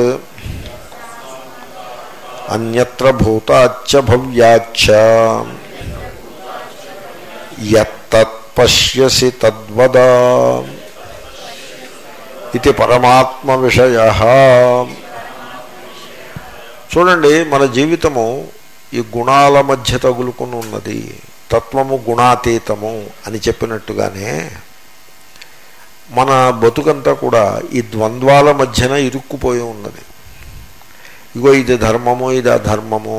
A: అన్యత్ర భూతాచ్చ భవ్యాచ్చ యత్తత్ పశ్యసి తద్వద ఇది పరమాత్మ విషయ చూడండి మన జీవితము ఈ గుణాల మధ్య తగులుకుని ఉన్నది తత్వము గుణాతీతము అని చెప్పినట్టుగానే మన బతుకంతా కూడా ఈ ద్వంద్వాల మధ్యన ఇరుక్కుపోయి ఉన్నది ఇగో ఇది ధర్మము ఇది అధర్మము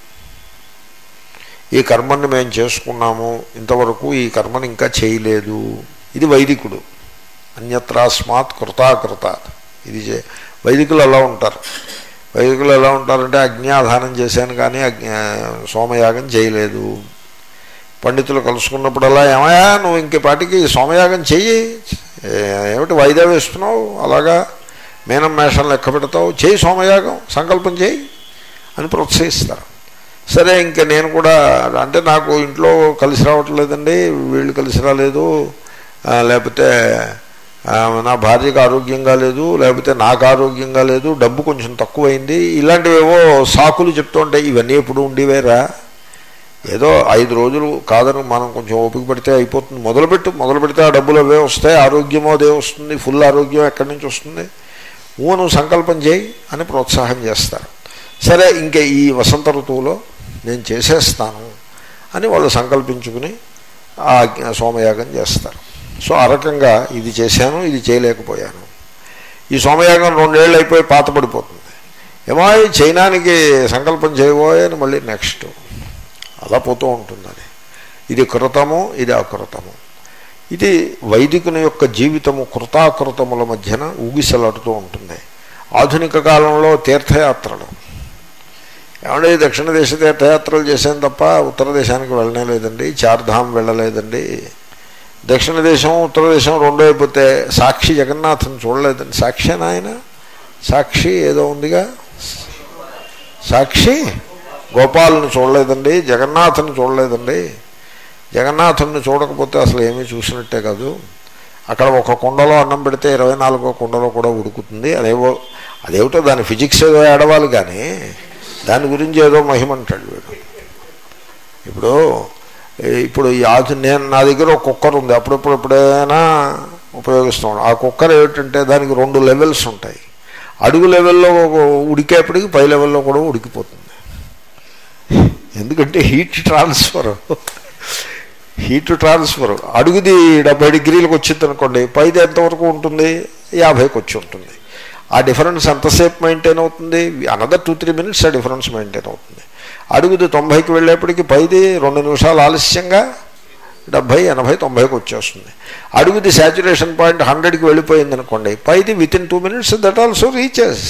A: ఈ కర్మని మేము చేసుకున్నాము ఇంతవరకు ఈ కర్మని ఇంకా చేయలేదు ఇది వైదికుడు అన్యత్రాస్మాత్ కృతాకృత ఇది చే వైదికులు ఎలా ఉంటారు వైదికులు ఎలా ఉంటారంటే అగ్నియాధానం చేశాను కానీ అగ్ని సోమయాగం చేయలేదు పండితులు కలుసుకున్నప్పుడల్లా ఏమయ్యా నువ్వు ఇంక పాటికి సోమయాగం చెయ్యి ఏ- ఏమిటి వాయిదా వేస్తున్నావు అలాగా మేనం మేషం లెక్క పెడతావు చేయి సోమయాగం సంకల్పం చేయి అని ప్రోత్సహిస్తారు సరే ఇంకా నేను కూడా అంటే నాకు ఇంట్లో కలిసి రావట్లేదండి వీళ్ళు కలిసి రాలేదు ఆ, లేకపోతే ఆ, నా భార్యకు ఆరోగ్యంగా లేదు లేకపోతే నాకు ఆరోగ్యంగా లేదు డబ్బు కొంచెం తక్కువైంది ఇలాంటివేవో సాకులు చెప్తుంటాయి ఇవన్నీ ఎప్పుడు ఉండేవేరా ఏదో ఐదు రోజులు కాదని మనం కొంచెం ఓపిక పడితే అయిపోతుంది మొదలుపెట్టు మొదలు పెడితే ఆ డబ్బులు అవే వస్తాయి ఆరోగ్యమో అదే వస్తుంది ఫుల్ ఆరోగ్యం ఎక్కడి నుంచి వస్తుంది ఊ నువ్వు సంకల్పం చేయి అని ప్రోత్సాహం చేస్తారు సరే ఇంకా ఈ వసంత ఋతువులో నేను చేసేస్తాను అని వాళ్ళు సంకల్పించుకుని ఆ సోమయాగం చేస్తారు సో ఆ రకంగా ఇది చేశాను ఇది చేయలేకపోయాను ఈ సోమయాగం రెండేళ్ళు అయిపోయి పాత పడిపోతుంది ఏమో ఈ చైనానికి సంకల్పం చేయబోయే అని మళ్ళీ నెక్స్ట్ అలా పోతూ ఉంటుంది అది ఇది కృతము ఇది అకృతము ఇది వైదికుని యొక్క జీవితము కృతాకృతముల మధ్యన ఊగిసలాడుతూ ఉంటుంది ఆధునిక కాలంలో తీర్థయాత్రలు ఏమంటే దక్షిణ దేశ తీర్థయాత్రలు చేశాను తప్ప ఉత్తర దేశానికి వెళ్ళనే లేదండి చార్ధామ్ వెళ్ళలేదండి దక్షిణ దేశం ఉత్తర దేశం రెండో అయిపోతే సాక్షి జగన్నాథం చూడలేదండి సాక్షి ఆయన సాక్షి ఏదో ఉందిగా సాక్షి గోపాలను చూడలేదండి జగన్నాథుని చూడలేదండి జగన్నాథుని చూడకపోతే అసలు ఏమీ చూసినట్టే కాదు అక్కడ ఒక కుండలో అన్నం పెడితే ఇరవై నాలుగో కుండలో కూడా ఉడుకుతుంది అదేవో అదేమిటో దాని ఫిజిక్స్ ఏదో ఏడవాలి కానీ దాని గురించి ఏదో మహిమంటాడు వీడు ఇప్పుడు ఇప్పుడు ఈ ఆధు నేను నా దగ్గర ఒక కుక్కర్ ఉంది అప్పుడప్పుడు ఎప్పుడైనా ఉపయోగిస్తాను ఆ కుక్కర్ ఏమిటంటే దానికి రెండు లెవెల్స్ ఉంటాయి అడుగు లెవెల్లో ఉడికేపటికి పై లెవెల్లో కూడా ఉడికిపోతుంది ఎందుకంటే హీట్ ట్రాన్స్ఫర్ హీట్ ట్రాన్స్ఫర్ అడుగుది డెబ్బై డిగ్రీలకు వచ్చింది అనుకోండి పైది ఎంతవరకు ఉంటుంది యాభైకి వచ్చి ఉంటుంది ఆ డిఫరెన్స్ ఎంతసేపు మెయింటైన్ అవుతుంది అనదర్ టూ త్రీ మినిట్స్ ఆ డిఫరెన్స్ మెయింటైన్ అవుతుంది అడుగుది తొంభైకి వెళ్ళేప్పటికి పైది రెండు నిమిషాలు ఆలస్యంగా డెబ్భై ఎనభై తొంభైకి వచ్చేస్తుంది అడుగుది శాచురేషన్ పాయింట్ హండ్రెడ్కి వెళ్ళిపోయింది అనుకోండి పైది within two minutes that also reaches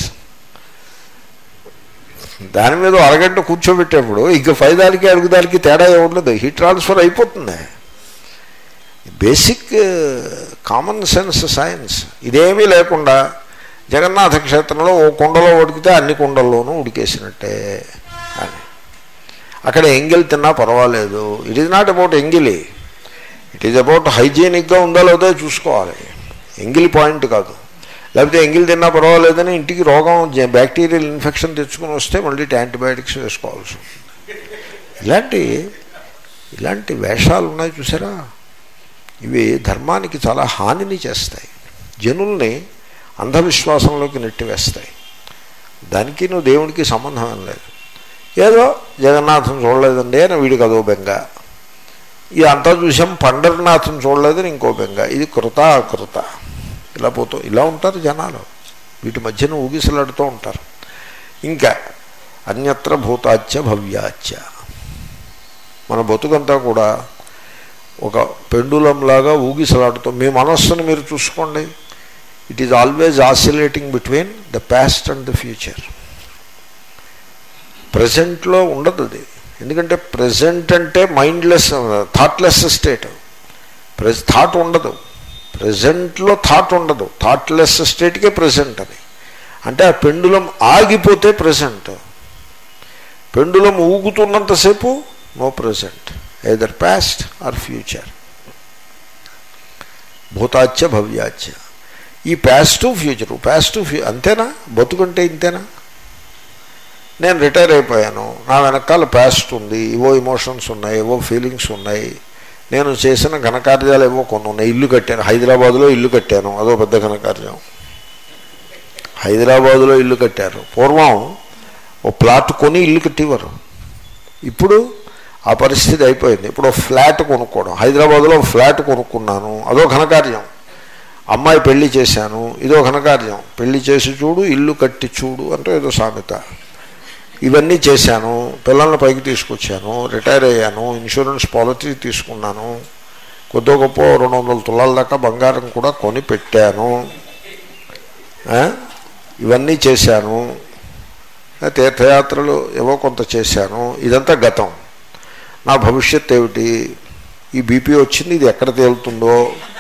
A: దాని మీద అరగంట కూర్చోబెట్టేప్పుడు ఇంక ఫైదాలకి అడుగుదానికి తేడా ఉండదు హీట్ ట్రాన్స్ఫర్ అయిపోతుంది బేసిక్ కామన్ సెన్స్ సైన్స్ ఇదేమీ లేకుండా జగన్నాథ క్షేత్రంలో ఓ కుండలో ఉడికితే అన్ని కుండల్లోనూ ఉడికేసినట్టే అని అక్కడ ఎంగిల్ తిన్నా పర్వాలేదు ఇట్ ఈజ్ నాట్ అబౌట్ ఎంగిలి ఇట్ ఈజ్ అబౌట్ హైజీనిక్గా ఉందో లేదో చూసుకోవాలి ఎంగిల్ పాయింట్ కాదు లేకపోతే ఎంగిల్ తిన్నా పర్వాలేదని ఇంటికి రోగం బ్యాక్టీరియల్ ఇన్ఫెక్షన్ తెచ్చుకుని వస్తే మళ్ళీ యాంటీబయాటిక్స్ వేసుకోవాల్సి ఇలాంటి ఇలాంటి వేషాలు ఉన్నాయి చూసారా ఇవి ధర్మానికి చాలా హానిని చేస్తాయి జనుల్ని అంధవిశ్వాసంలోకి నెట్టివేస్తాయి దానికి నువ్వు దేవుడికి సంబంధం ఏం లేదు ఏదో జగన్నాథం చూడలేదండి అని వీడికి అదో బెంగ ఇది అంతా చూసాం పండరనాథం చూడలేదని ఇంకో బెంగ ఇది కృత అకృత ఇలా పోతూ ఇలా ఉంటారు జనాలు వీటి మధ్యన ఊగిసలాడుతూ ఉంటారు ఇంకా అన్యత్ర భూతాచ్య భవ్యాచ్య మన బతుకంతా కూడా ఒక పెండులంలాగా ఊగిసలాడుతూ మీ మనస్సును మీరు చూసుకోండి it is always oscillating between the past and the future ప్రజెంట్లో ఉండదు అది ఎందుకంటే ప్రజెంట్ అంటే మైండ్లెస్ థాట్లెస్ స్టేట్ ప్రెజ్ థాట్ ఉండదు ప్రజెంట్లో థాట్ ఉండదు థాట్లెస్ స్టేట్కే ప్రజెంట్ అది అంటే ఆ పెండులం ఆగిపోతే ప్రజెంట్ పెండులం ఊగుతున్నంతసేపు no present either past or future భూతాచ్య భవ్యాచ్య ఈ పాస్ట్ ఫ్యూచరు పాస్ట్ ఫ్యూ అంతేనా బతుకంటే ఇంతేనా నేను రిటైర్ అయిపోయాను నా వెనకాల పాస్ట్ ఉంది ఏవో ఇమోషన్స్ ఉన్నాయి ఏవో ఫీలింగ్స్ ఉన్నాయి నేను చేసిన ఘనకార్యాలు ఏవో కొన్ని ఉన్నాయి ఇల్లు కట్టాను హైదరాబాదులో ఇల్లు కట్టాను అదో పెద్ద ఘనకార్యం హైదరాబాదులో ఇల్లు కట్టారు పూర్వం ఓ ప్లాట్ కొని ఇల్లు కట్టేవారు ఇప్పుడు ఆ పరిస్థితి అయిపోయింది ఇప్పుడు ఓ ఫ్లాట్ కొనుక్కోవడం హైదరాబాద్లో ఫ్లాట్ కొనుక్కున్నాను అదో ఘనకార్యం అమ్మాయి పెళ్లి చేశాను ఇదో ఘనకార్యం పెళ్లి చేసి చూడు ఇల్లు కట్టి చూడు అంటే ఏదో సామెత ఇవన్నీ చేశాను పిల్లల్ని పైకి తీసుకొచ్చాను రిటైర్ అయ్యాను ఇన్సూరెన్స్ పాలసీ తీసుకున్నాను కొద్ది గొప్ప రెండు వందల తులాల దాకా బంగారం కూడా కొని పెట్టాను ఇవన్నీ చేశాను తీర్థయాత్రలు ఏవో కొంత చేశాను ఇదంతా గతం నా భవిష్యత్ ఏమిటి ఈ బీపీ వచ్చింది ఇది ఎక్కడ తేలుతుందో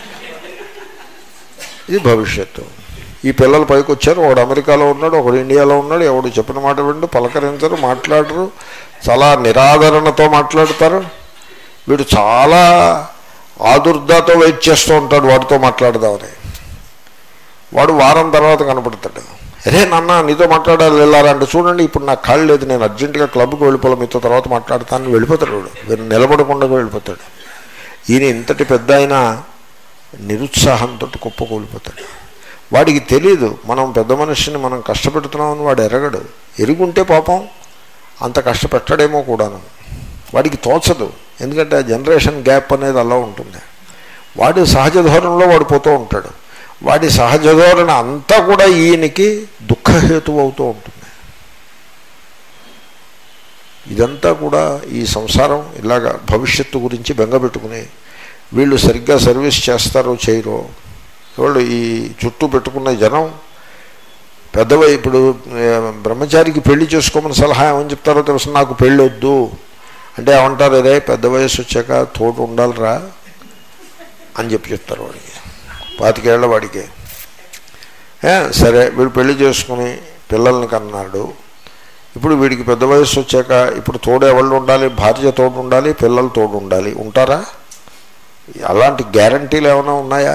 A: ఇది భవిష్యత్తు ఈ పిల్లలు పైకి వచ్చారు ఒకడు అమెరికాలో ఉన్నాడు ఒకడు ఇండియాలో ఉన్నాడు ఎవడు చెప్పిన మాట విండు పలకరించరు మాట్లాడరు చాలా నిరాదరణతో మాట్లాడతారు వీడు చాలా ఆదుర్దాతో వెయిట్ చేస్తూ ఉంటాడు వాడితో మాట్లాడదామని వాడు వారం తర్వాత కనపడతాడు అరే నాన్న నీతో మాట్లాడాలి వెళ్ళారా అంటే చూడండి ఇప్పుడు నాకు కాళ్ళు లేదు నేను అర్జెంటుగా క్లబ్కి వెళ్ళిపోవాలి మీతో తర్వాత మాట్లాడతానని వెళ్ళిపోతాడు వాడు వీరు నిలబడకుండా వెళ్ళిపోతాడు ఈయన ఇంతటి పెద్ద అయినా నిరుత్సాహంతో కుప్పకూలిపోతాడు వాడికి తెలియదు మనం పెద్ద మనిషిని మనం కష్టపెడుతున్నామని వాడు ఎరగడు ఎరుగుంటే పాపం అంత కష్టపెట్టడేమో కూడాను వాడికి తోచదు ఎందుకంటే ఆ జనరేషన్ గ్యాప్ అనేది అలా ఉంటుంది వాడి సహజ ధోరణిలో వాడు పోతూ ఉంటాడు వాడి సహజ ధోరణ అంతా కూడా ఈయనకి దుఃఖహేతు అవుతూ ఉంటుంది ఇదంతా కూడా ఈ సంసారం ఇలాగా భవిష్యత్తు గురించి బెంగపెట్టుకుని వీళ్ళు సరిగ్గా సర్వీస్ చేస్తారో చేయరో వాళ్ళు ఈ చుట్టూ పెట్టుకున్న జనం పెద్దవ ఇప్పుడు ఏ, బ్రహ్మచారికి పెళ్లి చేసుకోమని సలహా ఏమని చెప్తారో తెలుసు నాకు పెళ్ళి వద్దు అంటే ఏమంటారు అదే పెద్ద వయసు వచ్చాక తోడు ఉండాలిరా అని చెప్పి చెప్తారు వాడికి పాతికేళ్ల వాడికి ఏ, సరే వీడు పెళ్లి చేసుకుని పిల్లల్ని కన్నాడు ఇప్పుడు వీడికి పెద్ద వయసు వచ్చాక ఇప్పుడు తోడు ఎవళ్ళు ఉండాలి భార్య తోడు ఉండాలి పిల్లలు తోడు ఉండాలి ఉంటారా అలాంటి గ్యారంటీలు ఏమైనా ఉన్నాయా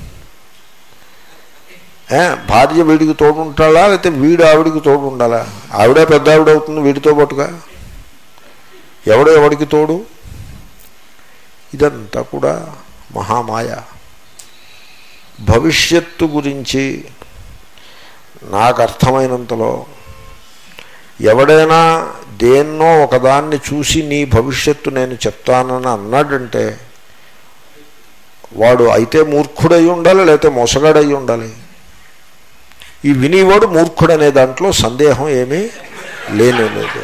A: ఏ, భార్య వీడికి తోడు ఉంటాడా లేకపోతే వీడు ఆవిడికి తోడు ఉండాలా ఆవిడే పెద్ద ఆవిడ అవుతుంది వీడితో పాటుగా ఎవడు ఎవడికి తోడు ఇదంతా కూడా మహామాయ భవిష్యత్తు గురించి నాకు అర్థమైనంతలో ఎవడైనా దేన్నో ఒకదాన్ని చూసి నీ భవిష్యత్తు నేను చెప్తానని అన్నాడంటే వాడు అయితే మూర్ఖుడై ఉండాలి లేకపోతే మోసగాడై ఉండాలి ఈ వినివాడు మూర్ఖుడనే దాంట్లో సందేహం ఏమీ లేనే లేదు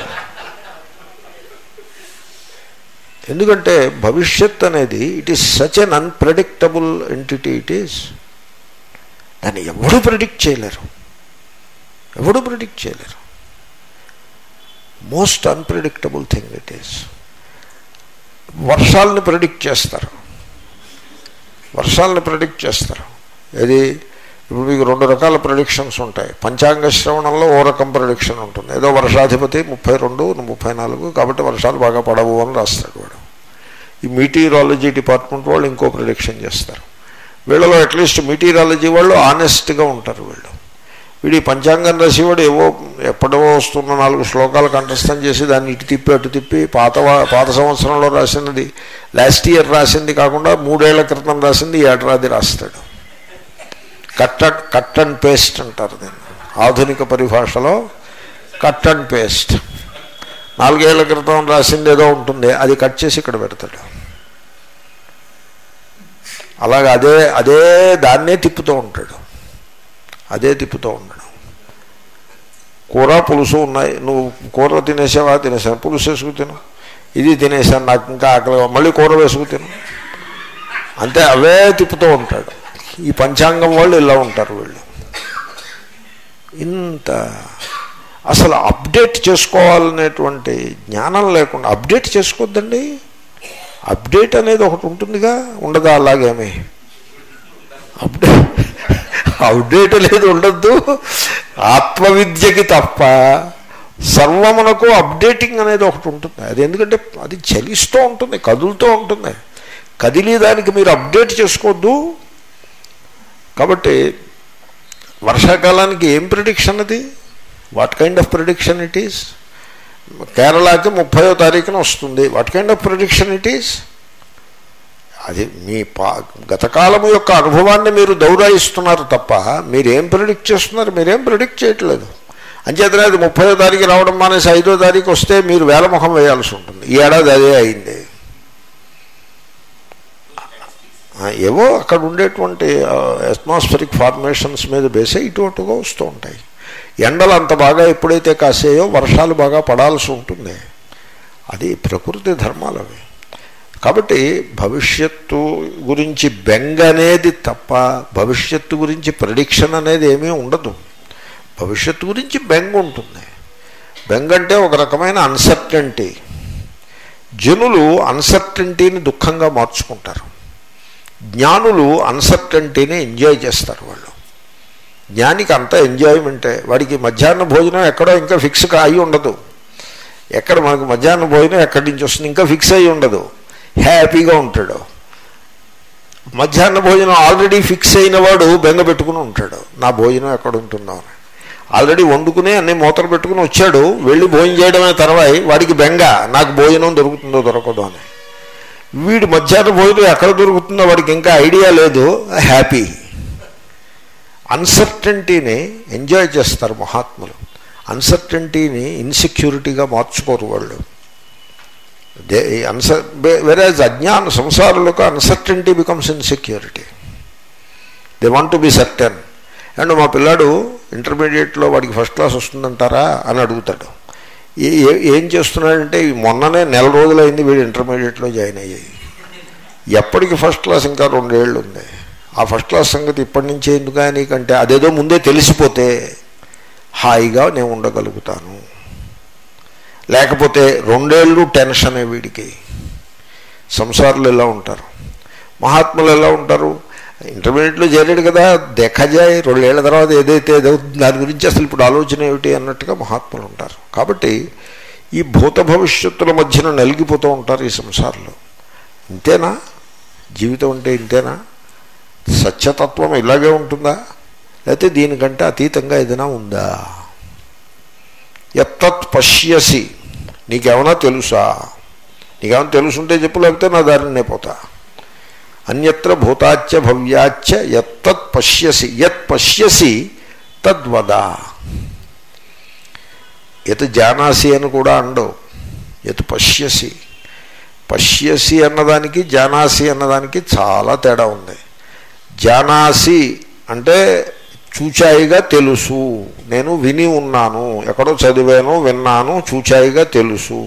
A: ఎందుకంటే భవిష్యత్ అనేది it is such an unpredictable entity it is దాన్ని ఎవడు ప్రిడిక్ట్ చేయలేరు ఎవడు ప్రిడిక్ట్ చేయలేరు most unpredictable thing it is వర్షాలని ప్రిడిక్ట్ చేస్తారు వర్షాలని ప్రిడిక్ట్ చేస్తారు ఏది ఇప్పుడు మీకు రెండు రకాల ప్రొడిక్షన్స్ ఉంటాయి పంచాంగ శ్రవణంలో ఓ రకం ప్రొడిక్షన్ ఉంటుంది ఏదో వర్షాధిపతి ముప్పై రెండు ముప్పై నాలుగు కాబట్టి వర్షాలు బాగా పడవు అని రాస్తాడు వాడు ఈ మీటీరాలజీ డిపార్ట్మెంట్ వాళ్ళు ఇంకో ప్రొడిక్షన్ చేస్తారు వీళ్ళలో అట్లీస్ట్ మీటీరాలజీ వాళ్ళు ఆనెస్ట్గా ఉంటారు వీళ్ళు వీడి పంచాంగం రాసేవాడు ఏవో ఎప్పుడో వస్తున్న నాలుగు శ్లోకాలు కంఠస్థం చేసి దాన్ని ఇటు తిప్పి అటు తిప్పి పాత వా- పాత సంవత్సరంలో రాసినది లాస్ట్ ఇయర్ రాసింది కాకుండా మూడేళ్ల క్రితం రాసింది ఈ ఏడాది రాస్తాడు cut and cut and paste అంటారు దీన్ని ఆధునిక పరిభాషలో కట్ అండ్ పేస్ట్ నాలుగేళ్ల క్రితం రాసింది ఏదో ఉంటుంది అది కట్ చేసి ఇక్కడ పెడతాడు అలాగే అదే అదే దాన్నే తిప్పుతూ ఉంటాడు అదే తిప్పుతూ ఉండడం కూర పులుసు ఉన్నాయి నువ్వు కూర తినేసావా తినేసాను పులుసు వేసుకు తిను ఇది తినేసాను నాకు ఇంకా ఆకలి మళ్ళీ కూర వేసుకు తిను అంతే అవే తిప్పుతూ ఉంటాడు ఈ పంచాంగం వాళ్ళు ఇలా ఉంటారు వీళ్ళు ఇంత అసలు అప్డేట్ చేసుకోవాలనేటువంటి జ్ఞానం లేకుండా అప్డేట్ చేసుకోవద్దండి అప్డేట్ అనేది ఒకటి ఉంటుందిగా ఉండదా అలాగేమి అప్డేట్ అప్డేట్ అనేది ఉండద్దు ఆత్మవిద్యకి తప్ప సర్వమునకు అప్డేటింగ్ అనేది ఒకటి ఉంటుంది అది ఎందుకంటే అది చలిస్తూ ఉంటుంది కదులుతూ ఉంటుంది కదిలే దానికి మీరు అప్డేట్ చేసుకోవద్దు కాబట్టి వర్షాకాలానికి ఏం ప్రిడిక్షన్ అది what kind of prediction it is కేరళకి ముప్పయో తారీఖున వస్తుంది what kind of prediction it is అది మీ పా గతకాలము యొక్క అనుభవాన్ని మీరు దౌరాయిస్తున్నారు తప్ప మీరేం ప్రిడిక్ట్ చేస్తున్నారు మీరేం ప్రిడిక్ట్ చేయట్లేదు అంచేతనే అది ముప్పయో తారీఖు రావడం మానేసి ఐదో తారీఖు వస్తే మీరు వేలముఖం వేయాల్సి ఉంటుంది ఈ ఏడాది అదే అయింది ఆ, ఏవో అక్కడ ఉండేటువంటి అట్మాస్ఫరిక్ ఫార్మేషన్స్ మీద బేసే ఇటు అటుగా వస్తూ ఉంటాయి ఎండలు అంత బాగా ఎప్పుడైతే కాసేయో వర్షాలు బాగా పడాల్సి ఉంటుంది అది ప్రకృతి ధర్మాలు అవి కాబట్టి భవిష్యత్తు గురించి బెంగ అనేది తప్ప భవిష్యత్తు గురించి ప్రిడిక్షన్ అనేది ఏమీ ఉండదు భవిష్యత్తు గురించి బెంగ ఉంటుంది బెంగ అంటే ఒక రకమైన అన్సర్టెంటీ జనులు అన్సర్టెంటీని దుఃఖంగా మార్చుకుంటారు జ్ఞానులు అన్సర్టెంటీని ఎంజాయ్ చేస్తారు వాళ్ళు జ్ఞానికి అంత ఎంజాయ్మెంటే వాడికి మధ్యాహ్న భోజనం ఎక్కడో ఇంకా ఫిక్స్ అయి ఉండదు ఎక్కడ మనకు మధ్యాహ్న భోజనం ఎక్కడి నుంచి వస్తుంది ఇంకా ఫిక్స్ అయి ఉండదు హ్యాపీగా ఉంటాడు మధ్యాహ్న భోజనం ఆల్రెడీ ఫిక్స్ అయిన వాడు బెంగ పెట్టుకుని ఉంటాడు నా భోజనం ఎక్కడ ఉంటుందో అని ఆల్రెడీ వండుకుని అన్ని మూతలు పెట్టుకుని వచ్చాడు వెళ్ళి భోజనం చేయడమే తర్వాయి వాడికి బెంగ నాకు భోజనం దొరుకుతుందో దొరకదో అని వీడు మధ్యాహ్న భోజనం ఎక్కడ దొరుకుతుందో వాడికి ఇంకా ఐడియా లేదు హ్యాపీ అన్సర్టెంటీని ఎంజాయ్ చేస్తారు మహాత్ములు అన్సర్టెంటీని ఇన్సెక్యూరిటీగా మార్చుకోరు వాళ్ళు దే అన్సర్ వెరాజ్ అజ్ఞాన సంసారులకు uncertainty becomes insecurity they want to be certain and మా పిల్లాడు ఇంటర్మీడియట్లో వాడికి ఫస్ట్ క్లాస్ వస్తుందంటారా అని అడుగుతాడు ఏ ఏ- ఏం చేస్తున్నాడంటే ఈ మొన్ననే నెల రోజులైంది వీడు ఇంటర్మీడియట్లో జాయిన్ అయ్యాయి ఎప్పటికి ఫస్ట్ క్లాస్ ఇంకా రెండేళ్ళు ఉంది ఆ ఫస్ట్ క్లాస్ సంగతి ఇప్పటి నుంచే ఎందుకు నీకంటే అదేదో ముందే తెలిసిపోతే హాయిగా నేను ఉండగలుగుతాను లేకపోతే రెండేళ్ళు టెన్షనే వీడికి సంసారులు ఎలా ఉంటారు మహాత్ములు ఎలా ఉంటారు ఇంటర్మీడియట్లో చేరాడు కదా దెక్కజాయి రెండేళ్ల తర్వాత ఏదైతే ఏదవుతుంది దాని గురించి అసలు ఇప్పుడు ఆలోచన ఏమిటి అన్నట్టుగా మహాత్ములు ఉంటారు కాబట్టి ఈ భూత భవిష్యత్తుల మధ్యన నలిగిపోతూ ఉంటారు ఈ సంసారంలో ఇంతేనా జీవితం అంటే ఇంతేనా సత్యతత్వం ఇలాగే ఉంటుందా లేకపోతే దీనికంటే అతీతంగా ఏదైనా ఉందా ఎత్తత్ పశ్యసి నీకేమైనా తెలుసా నీకేమైనా తెలుసుంటే చెప్పు లేకపోతే నా దారినే పోతా అన్యత్ర భూతాచ్య భవ్యాచ్య ఎత్తత్ పశ్యసి యత్ పశ్యసి తద్వదా యత్ జానాసి అని కూడా అండవు యత్ పశ్యసి పశ్యసి అన్నదానికి జానాసి అన్నదానికి చాలా తేడా ఉంది జానాసి అంటే చూచాయిగా తెలుసు నేను విని ఉన్నాను ఎక్కడో చదివాను విన్నాను చూచాయిగా తెలుసు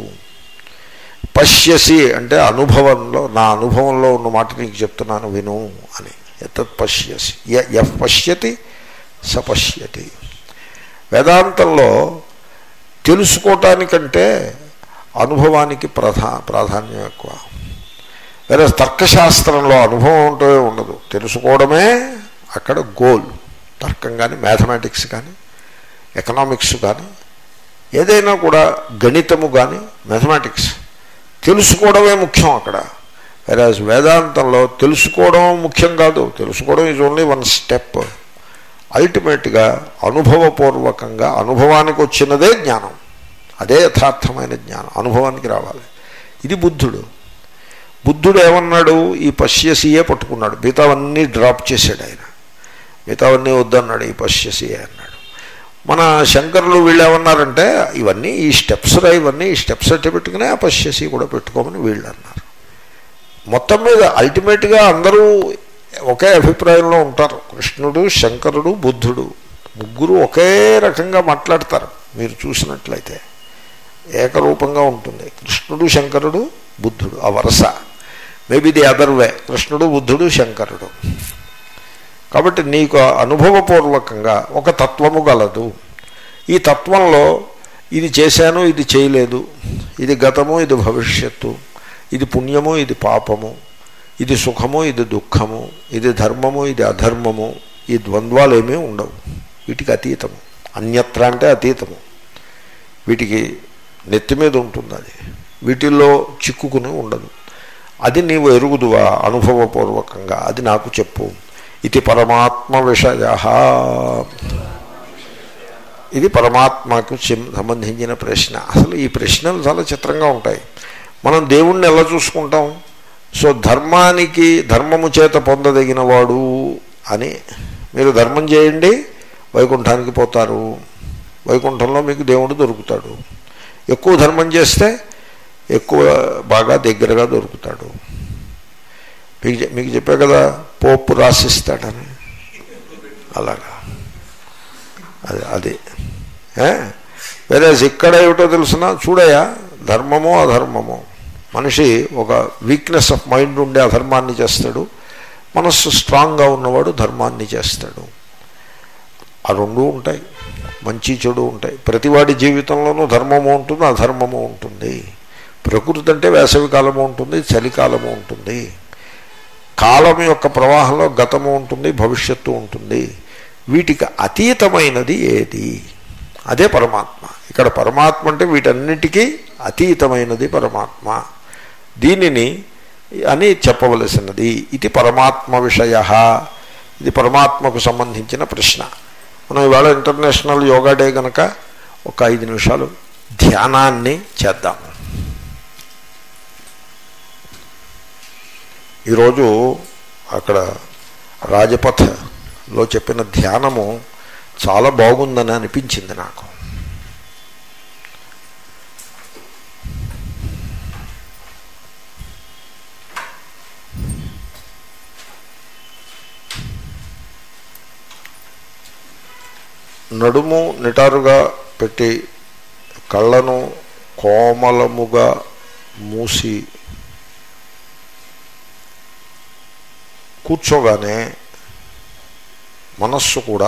A: పశ్యసి అంటే అనుభవంలో నా అనుభవంలో ఉన్న మాట నీకు చెప్తున్నాను విను అని ఎత్తత్ పశ్యసి య- యః పశ్యతి స పశ్యతి వేదాంతంలో తెలుసుకోవటానికంటే అనుభవానికి ప్రధా ప్రాధాన్యం ఎక్కువ వేరే తర్కశాస్త్రంలో అనుభవం ఉంటే ఉండదు తెలుసుకోవడమే అక్కడ గోల్ తర్కం కానీ మ్యాథమెటిక్స్ కానీ ఎకనామిక్స్ కానీ ఏదైనా కూడా గణితము కానీ మ్యాథమెటిక్స్ తెలుసుకోవడమే ముఖ్యం అక్కడ వెరాజ్ వేదాంతంలో తెలుసుకోవడం ముఖ్యం కాదు తెలుసుకోవడం ఈజ్ ఓన్లీ వన్ స్టెప్ అల్టిమేట్గా అనుభవపూర్వకంగా అనుభవానికి వచ్చినదే జ్ఞానం అదే యథార్థమైన జ్ఞానం అనుభవానికి రావాలి ఇది బుద్ధుడు బుద్ధుడు ఏమన్నాడు ఈ పశ్యసియే పట్టుకున్నాడు మిగతావన్నీ డ్రాప్ చేశాడు ఆయన మిగతావన్నీ వద్దన్నాడు ఈ పశ్యసియే అన్నాడు మన శంకరులు వీళ్ళు ఏమన్నారంటే ఇవన్నీ ఈ స్టెప్స్ రా ఇవన్నీ ఈ స్టెప్స్ అట్టే పెట్టుకుని ఆ పశ్యసి కూడా పెట్టుకోమని వీళ్ళు అన్నారు మొత్తం మీద అల్టిమేట్గా అందరూ ఒకే అభిప్రాయంలో ఉంటారు కృష్ణుడు శంకరుడు బుద్ధుడు ముగ్గురు ఒకే రకంగా మాట్లాడతారు మీరు చూసినట్లయితే ఏకరూపంగా ఉంటుంది కృష్ణుడు శంకరుడు బుద్ధుడు ఆ వరుస మేబీ ది అదర్ వే కృష్ణుడు బుద్ధుడు శంకరుడు కాబట్టి నీకు అనుభవపూర్వకంగా ఒక తత్వము గలదు ఈ తత్వంలో ఇది చేశాను ఇది చేయలేదు ఇది గతము ఇది భవిష్యత్తు ఇది పుణ్యము ఇది పాపము ఇది సుఖము ఇది దుఃఖము ఇది ధర్మము ఇది అధర్మము ఈ ద్వంద్వాలు ఏమీ ఉండవు వీటికి అతీతము అన్యత్ర అంటే అతీతము వీటికి నెత్తి మీద ఉంటుంది అది వీటిల్లో చిక్కుకుని ఉండదు అది నీవు ఎరుగుదువా అనుభవపూర్వకంగా అది నాకు చెప్పు ఇది పరమాత్మ విషయ ఇది పరమాత్మకు సం- సంబంధించిన ప్రశ్న అసలు ఈ ప్రశ్నలు చాలా చిత్రంగా ఉంటాయి మనం దేవుణ్ణి ఎలా చూసుకుంటాం సో ధర్మానికి ధర్మము చేత పొందదగిన వాడు అని మీరు ధర్మం చేయండి వైకుంఠానికి పోతారు వైకుంఠంలో మీకు దేవుడు దొరుకుతాడు ఎక్కువ ధర్మం చేస్తే ఎక్కువ బాగా దగ్గరగా దొరుకుతాడు మీకు చె- మీకు చెప్పే కదా పోపు రాసిస్తాడని అలాగా అది అది వేరే ఇక్కడ ఏమిటో తెలుసిన చూడయా ధర్మమో అధర్మమో మనిషి ఒక వీక్నెస్ ఆఫ్ మైండ్ ఉండే అధర్మాన్ని చేస్తాడు మనస్సు స్ట్రాంగ్గా ఉన్నవాడు ధర్మాన్ని చేస్తాడు ఆ రెండూ ఉంటాయి మంచి చెడు ఉంటాయి ప్రతివాడి జీవితంలోనూ ధర్మము ఉంటుంది అధర్మము ఉంటుంది ప్రకృతి అంటే వేసవి కాలము ఉంటుంది చలికాలము ఉంటుంది కాలం యొక్క ప్రవాహంలో గతము ఉంటుంది భవిష్యత్తు ఉంటుంది వీటికి అతీతమైనది ఏది అదే పరమాత్మ ఇక్కడ పరమాత్మ అంటే వీటన్నిటికీ అతీతమైనది పరమాత్మ దీనిని అని చెప్పవలసినది ఇది పరమాత్మ విషయ ఇది పరమాత్మకు సంబంధించిన ప్రశ్న మనం ఇవాళ ఇంటర్నేషనల్ యోగా డే కనుక ఒక ఐదు నిమిషాలు ధ్యానాన్ని చేద్దాం ఈరోజు అక్కడ రాజపథ్లో చెప్పిన ధ్యానము చాలా బాగుందని అనిపించింది నాకు నడుము నిటారుగా పెట్టి కళ్ళను కోమలముగా మూసి కూర్చోగానే మనస్సు కూడా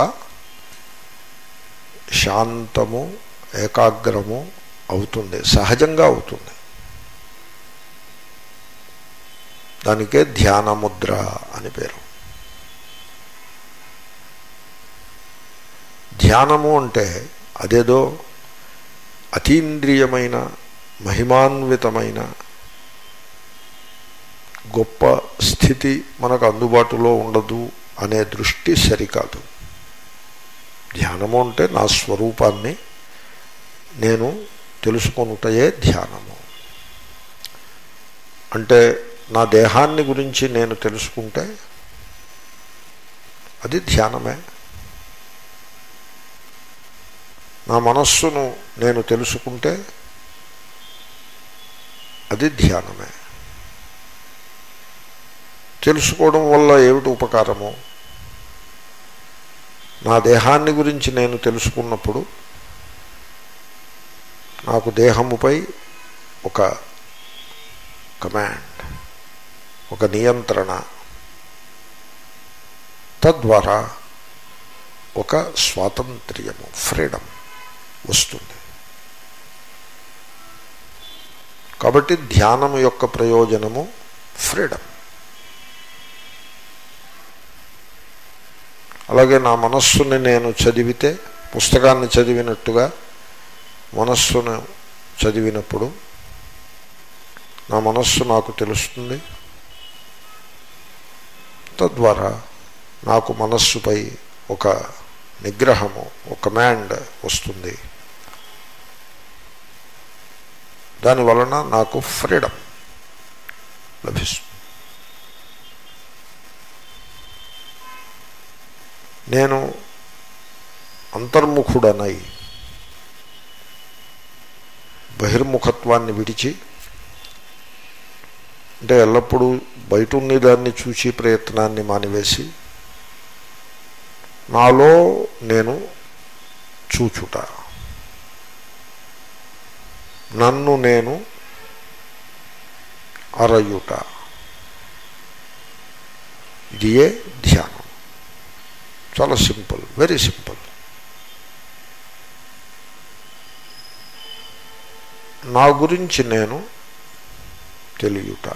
A: శాంతము ఏకాగ్రము అవుతుంది సహజంగా అవుతుంది దానికే ధ్యానముద్ర అని పేరు ధ్యానము అంటే అదేదో అతీంద్రియమైన మహిమాన్వితమైన గొప్ప స్థితి మనకు అందుబాటులో ఉండదు అనే దృష్టి సరికాదు ధ్యానము అంటే నా స్వరూపాన్ని నేను తెలుసుకొనుటయే ధ్యానము అంటే నా దేహాన్ని గురించి నేను తెలుసుకుంటే అది ధ్యానమే నా మనస్సును నేను తెలుసుకుంటే అది ధ్యానమే తెలుసుకోవడం వల్ల ఏమిటి ఉపకారము నా దేహాన్ని గురించి నేను తెలుసుకున్నప్పుడు నాకు దేహముపై ఒక కమాండ్ ఒక నియంత్రణ తద్వారా ఒక స్వాతంత్ర్యము ఫ్రీడమ్ వస్తుంది కాబట్టి ధ్యానము యొక్క ప్రయోజనము ఫ్రీడమ్ అలాగే నా మనస్సుని నేను చదివితే పుస్తకాన్ని చదివినట్టుగా మనస్సును చదివినప్పుడు నా మనస్సు నాకు తెలుస్తుంది తద్వారా నాకు మనస్సుపై ఒక నిగ్రహము ఒక కమాండ్ వస్తుంది దాని వలన నాకు ఫ్రీడమ్ లభిస్తుంది నేను అంతర్ముఖుడనై బహిర్ముఖత్వాన్ని విడిచి అంటే ఎల్లప్పుడూ బయట ఉన్నదాన్ని చూసి ప్రయత్నాన్ని మానివేసి నాలో నేను చూచుట నన్ను నేను అరయుట ఇదియే ధ్యానం చాలా సింపుల్ వెరీ సింపుల్ నా గురించి నేను తెలియుట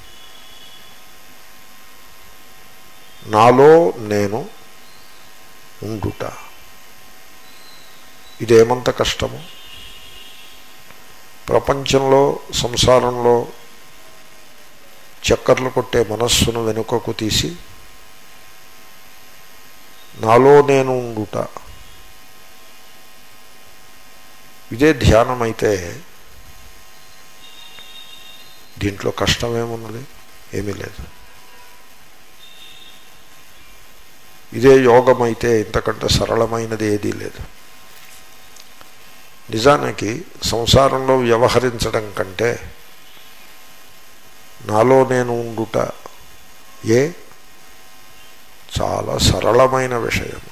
A: నాలో నేను ఉండుట ఇదేమంత కష్టము ప్రపంచంలో సంసారంలో చక్కర్లు కొట్టే మనస్సును వెనుకకు తీసి నాలో నేను ఉండుట ఇదే ధ్యానమైతే దీంట్లో కష్టమేమున్నది ఏమీ లేదు ఇదే యోగమైతే ఇంతకంటే సరళమైనది ఏదీ లేదు నిజానికి సంసారంలో వ్యవహరించడం కంటే నాలో నేను ఉండుట ఏ చాలా సరళమైన విషయము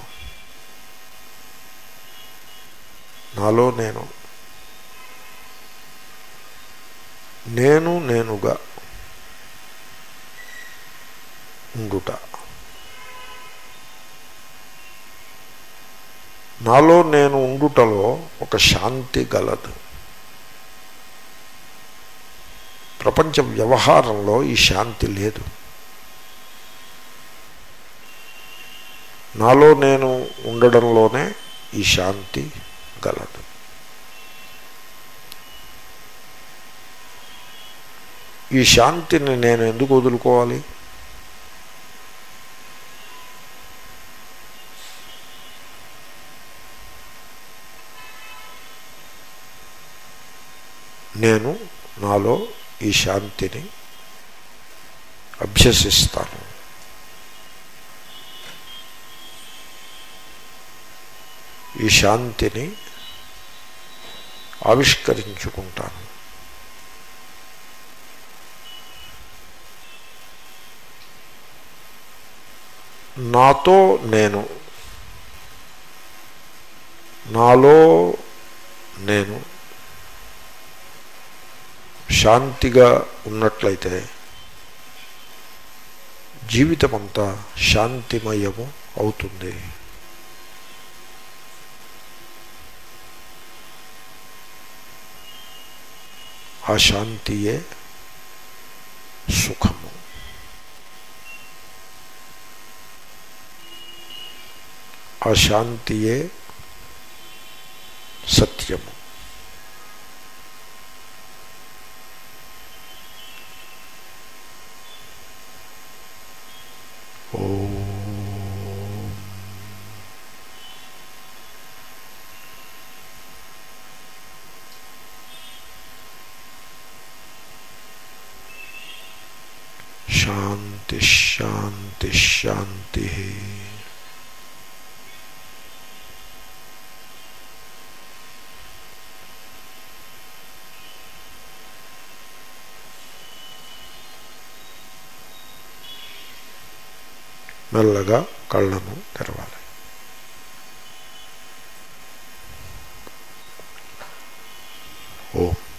A: నాలో నేను నేను నేనుగా ఉండుట నాలో నేను ఉండుటలో ఒక శాంతి గలదు ప్రపంచ వ్యవహారంలో ఈ శాంతి లేదు నాలో నేను ఉండడంలోనే ఈ శాంతి గలదు ఈ శాంతిని నేను ఎందుకు వదులుకోవాలి నేను నాలో ఈ శాంతిని అభ్యసిస్తాను ఈ శాంతిని ఆవిష్కరించుకుంటాను నాతో నేను నాలో నేను శాంతిగా ఉన్నట్లయితే జీవితమంతా శాంతిమయము అవుతుంది ఆ శాంతియే సుఖము ఆ శాంతియే సత్యము ఓం శాంతి శాంతి శాంతి మెల్లగా కళ్ళను తెరవాలి ఓం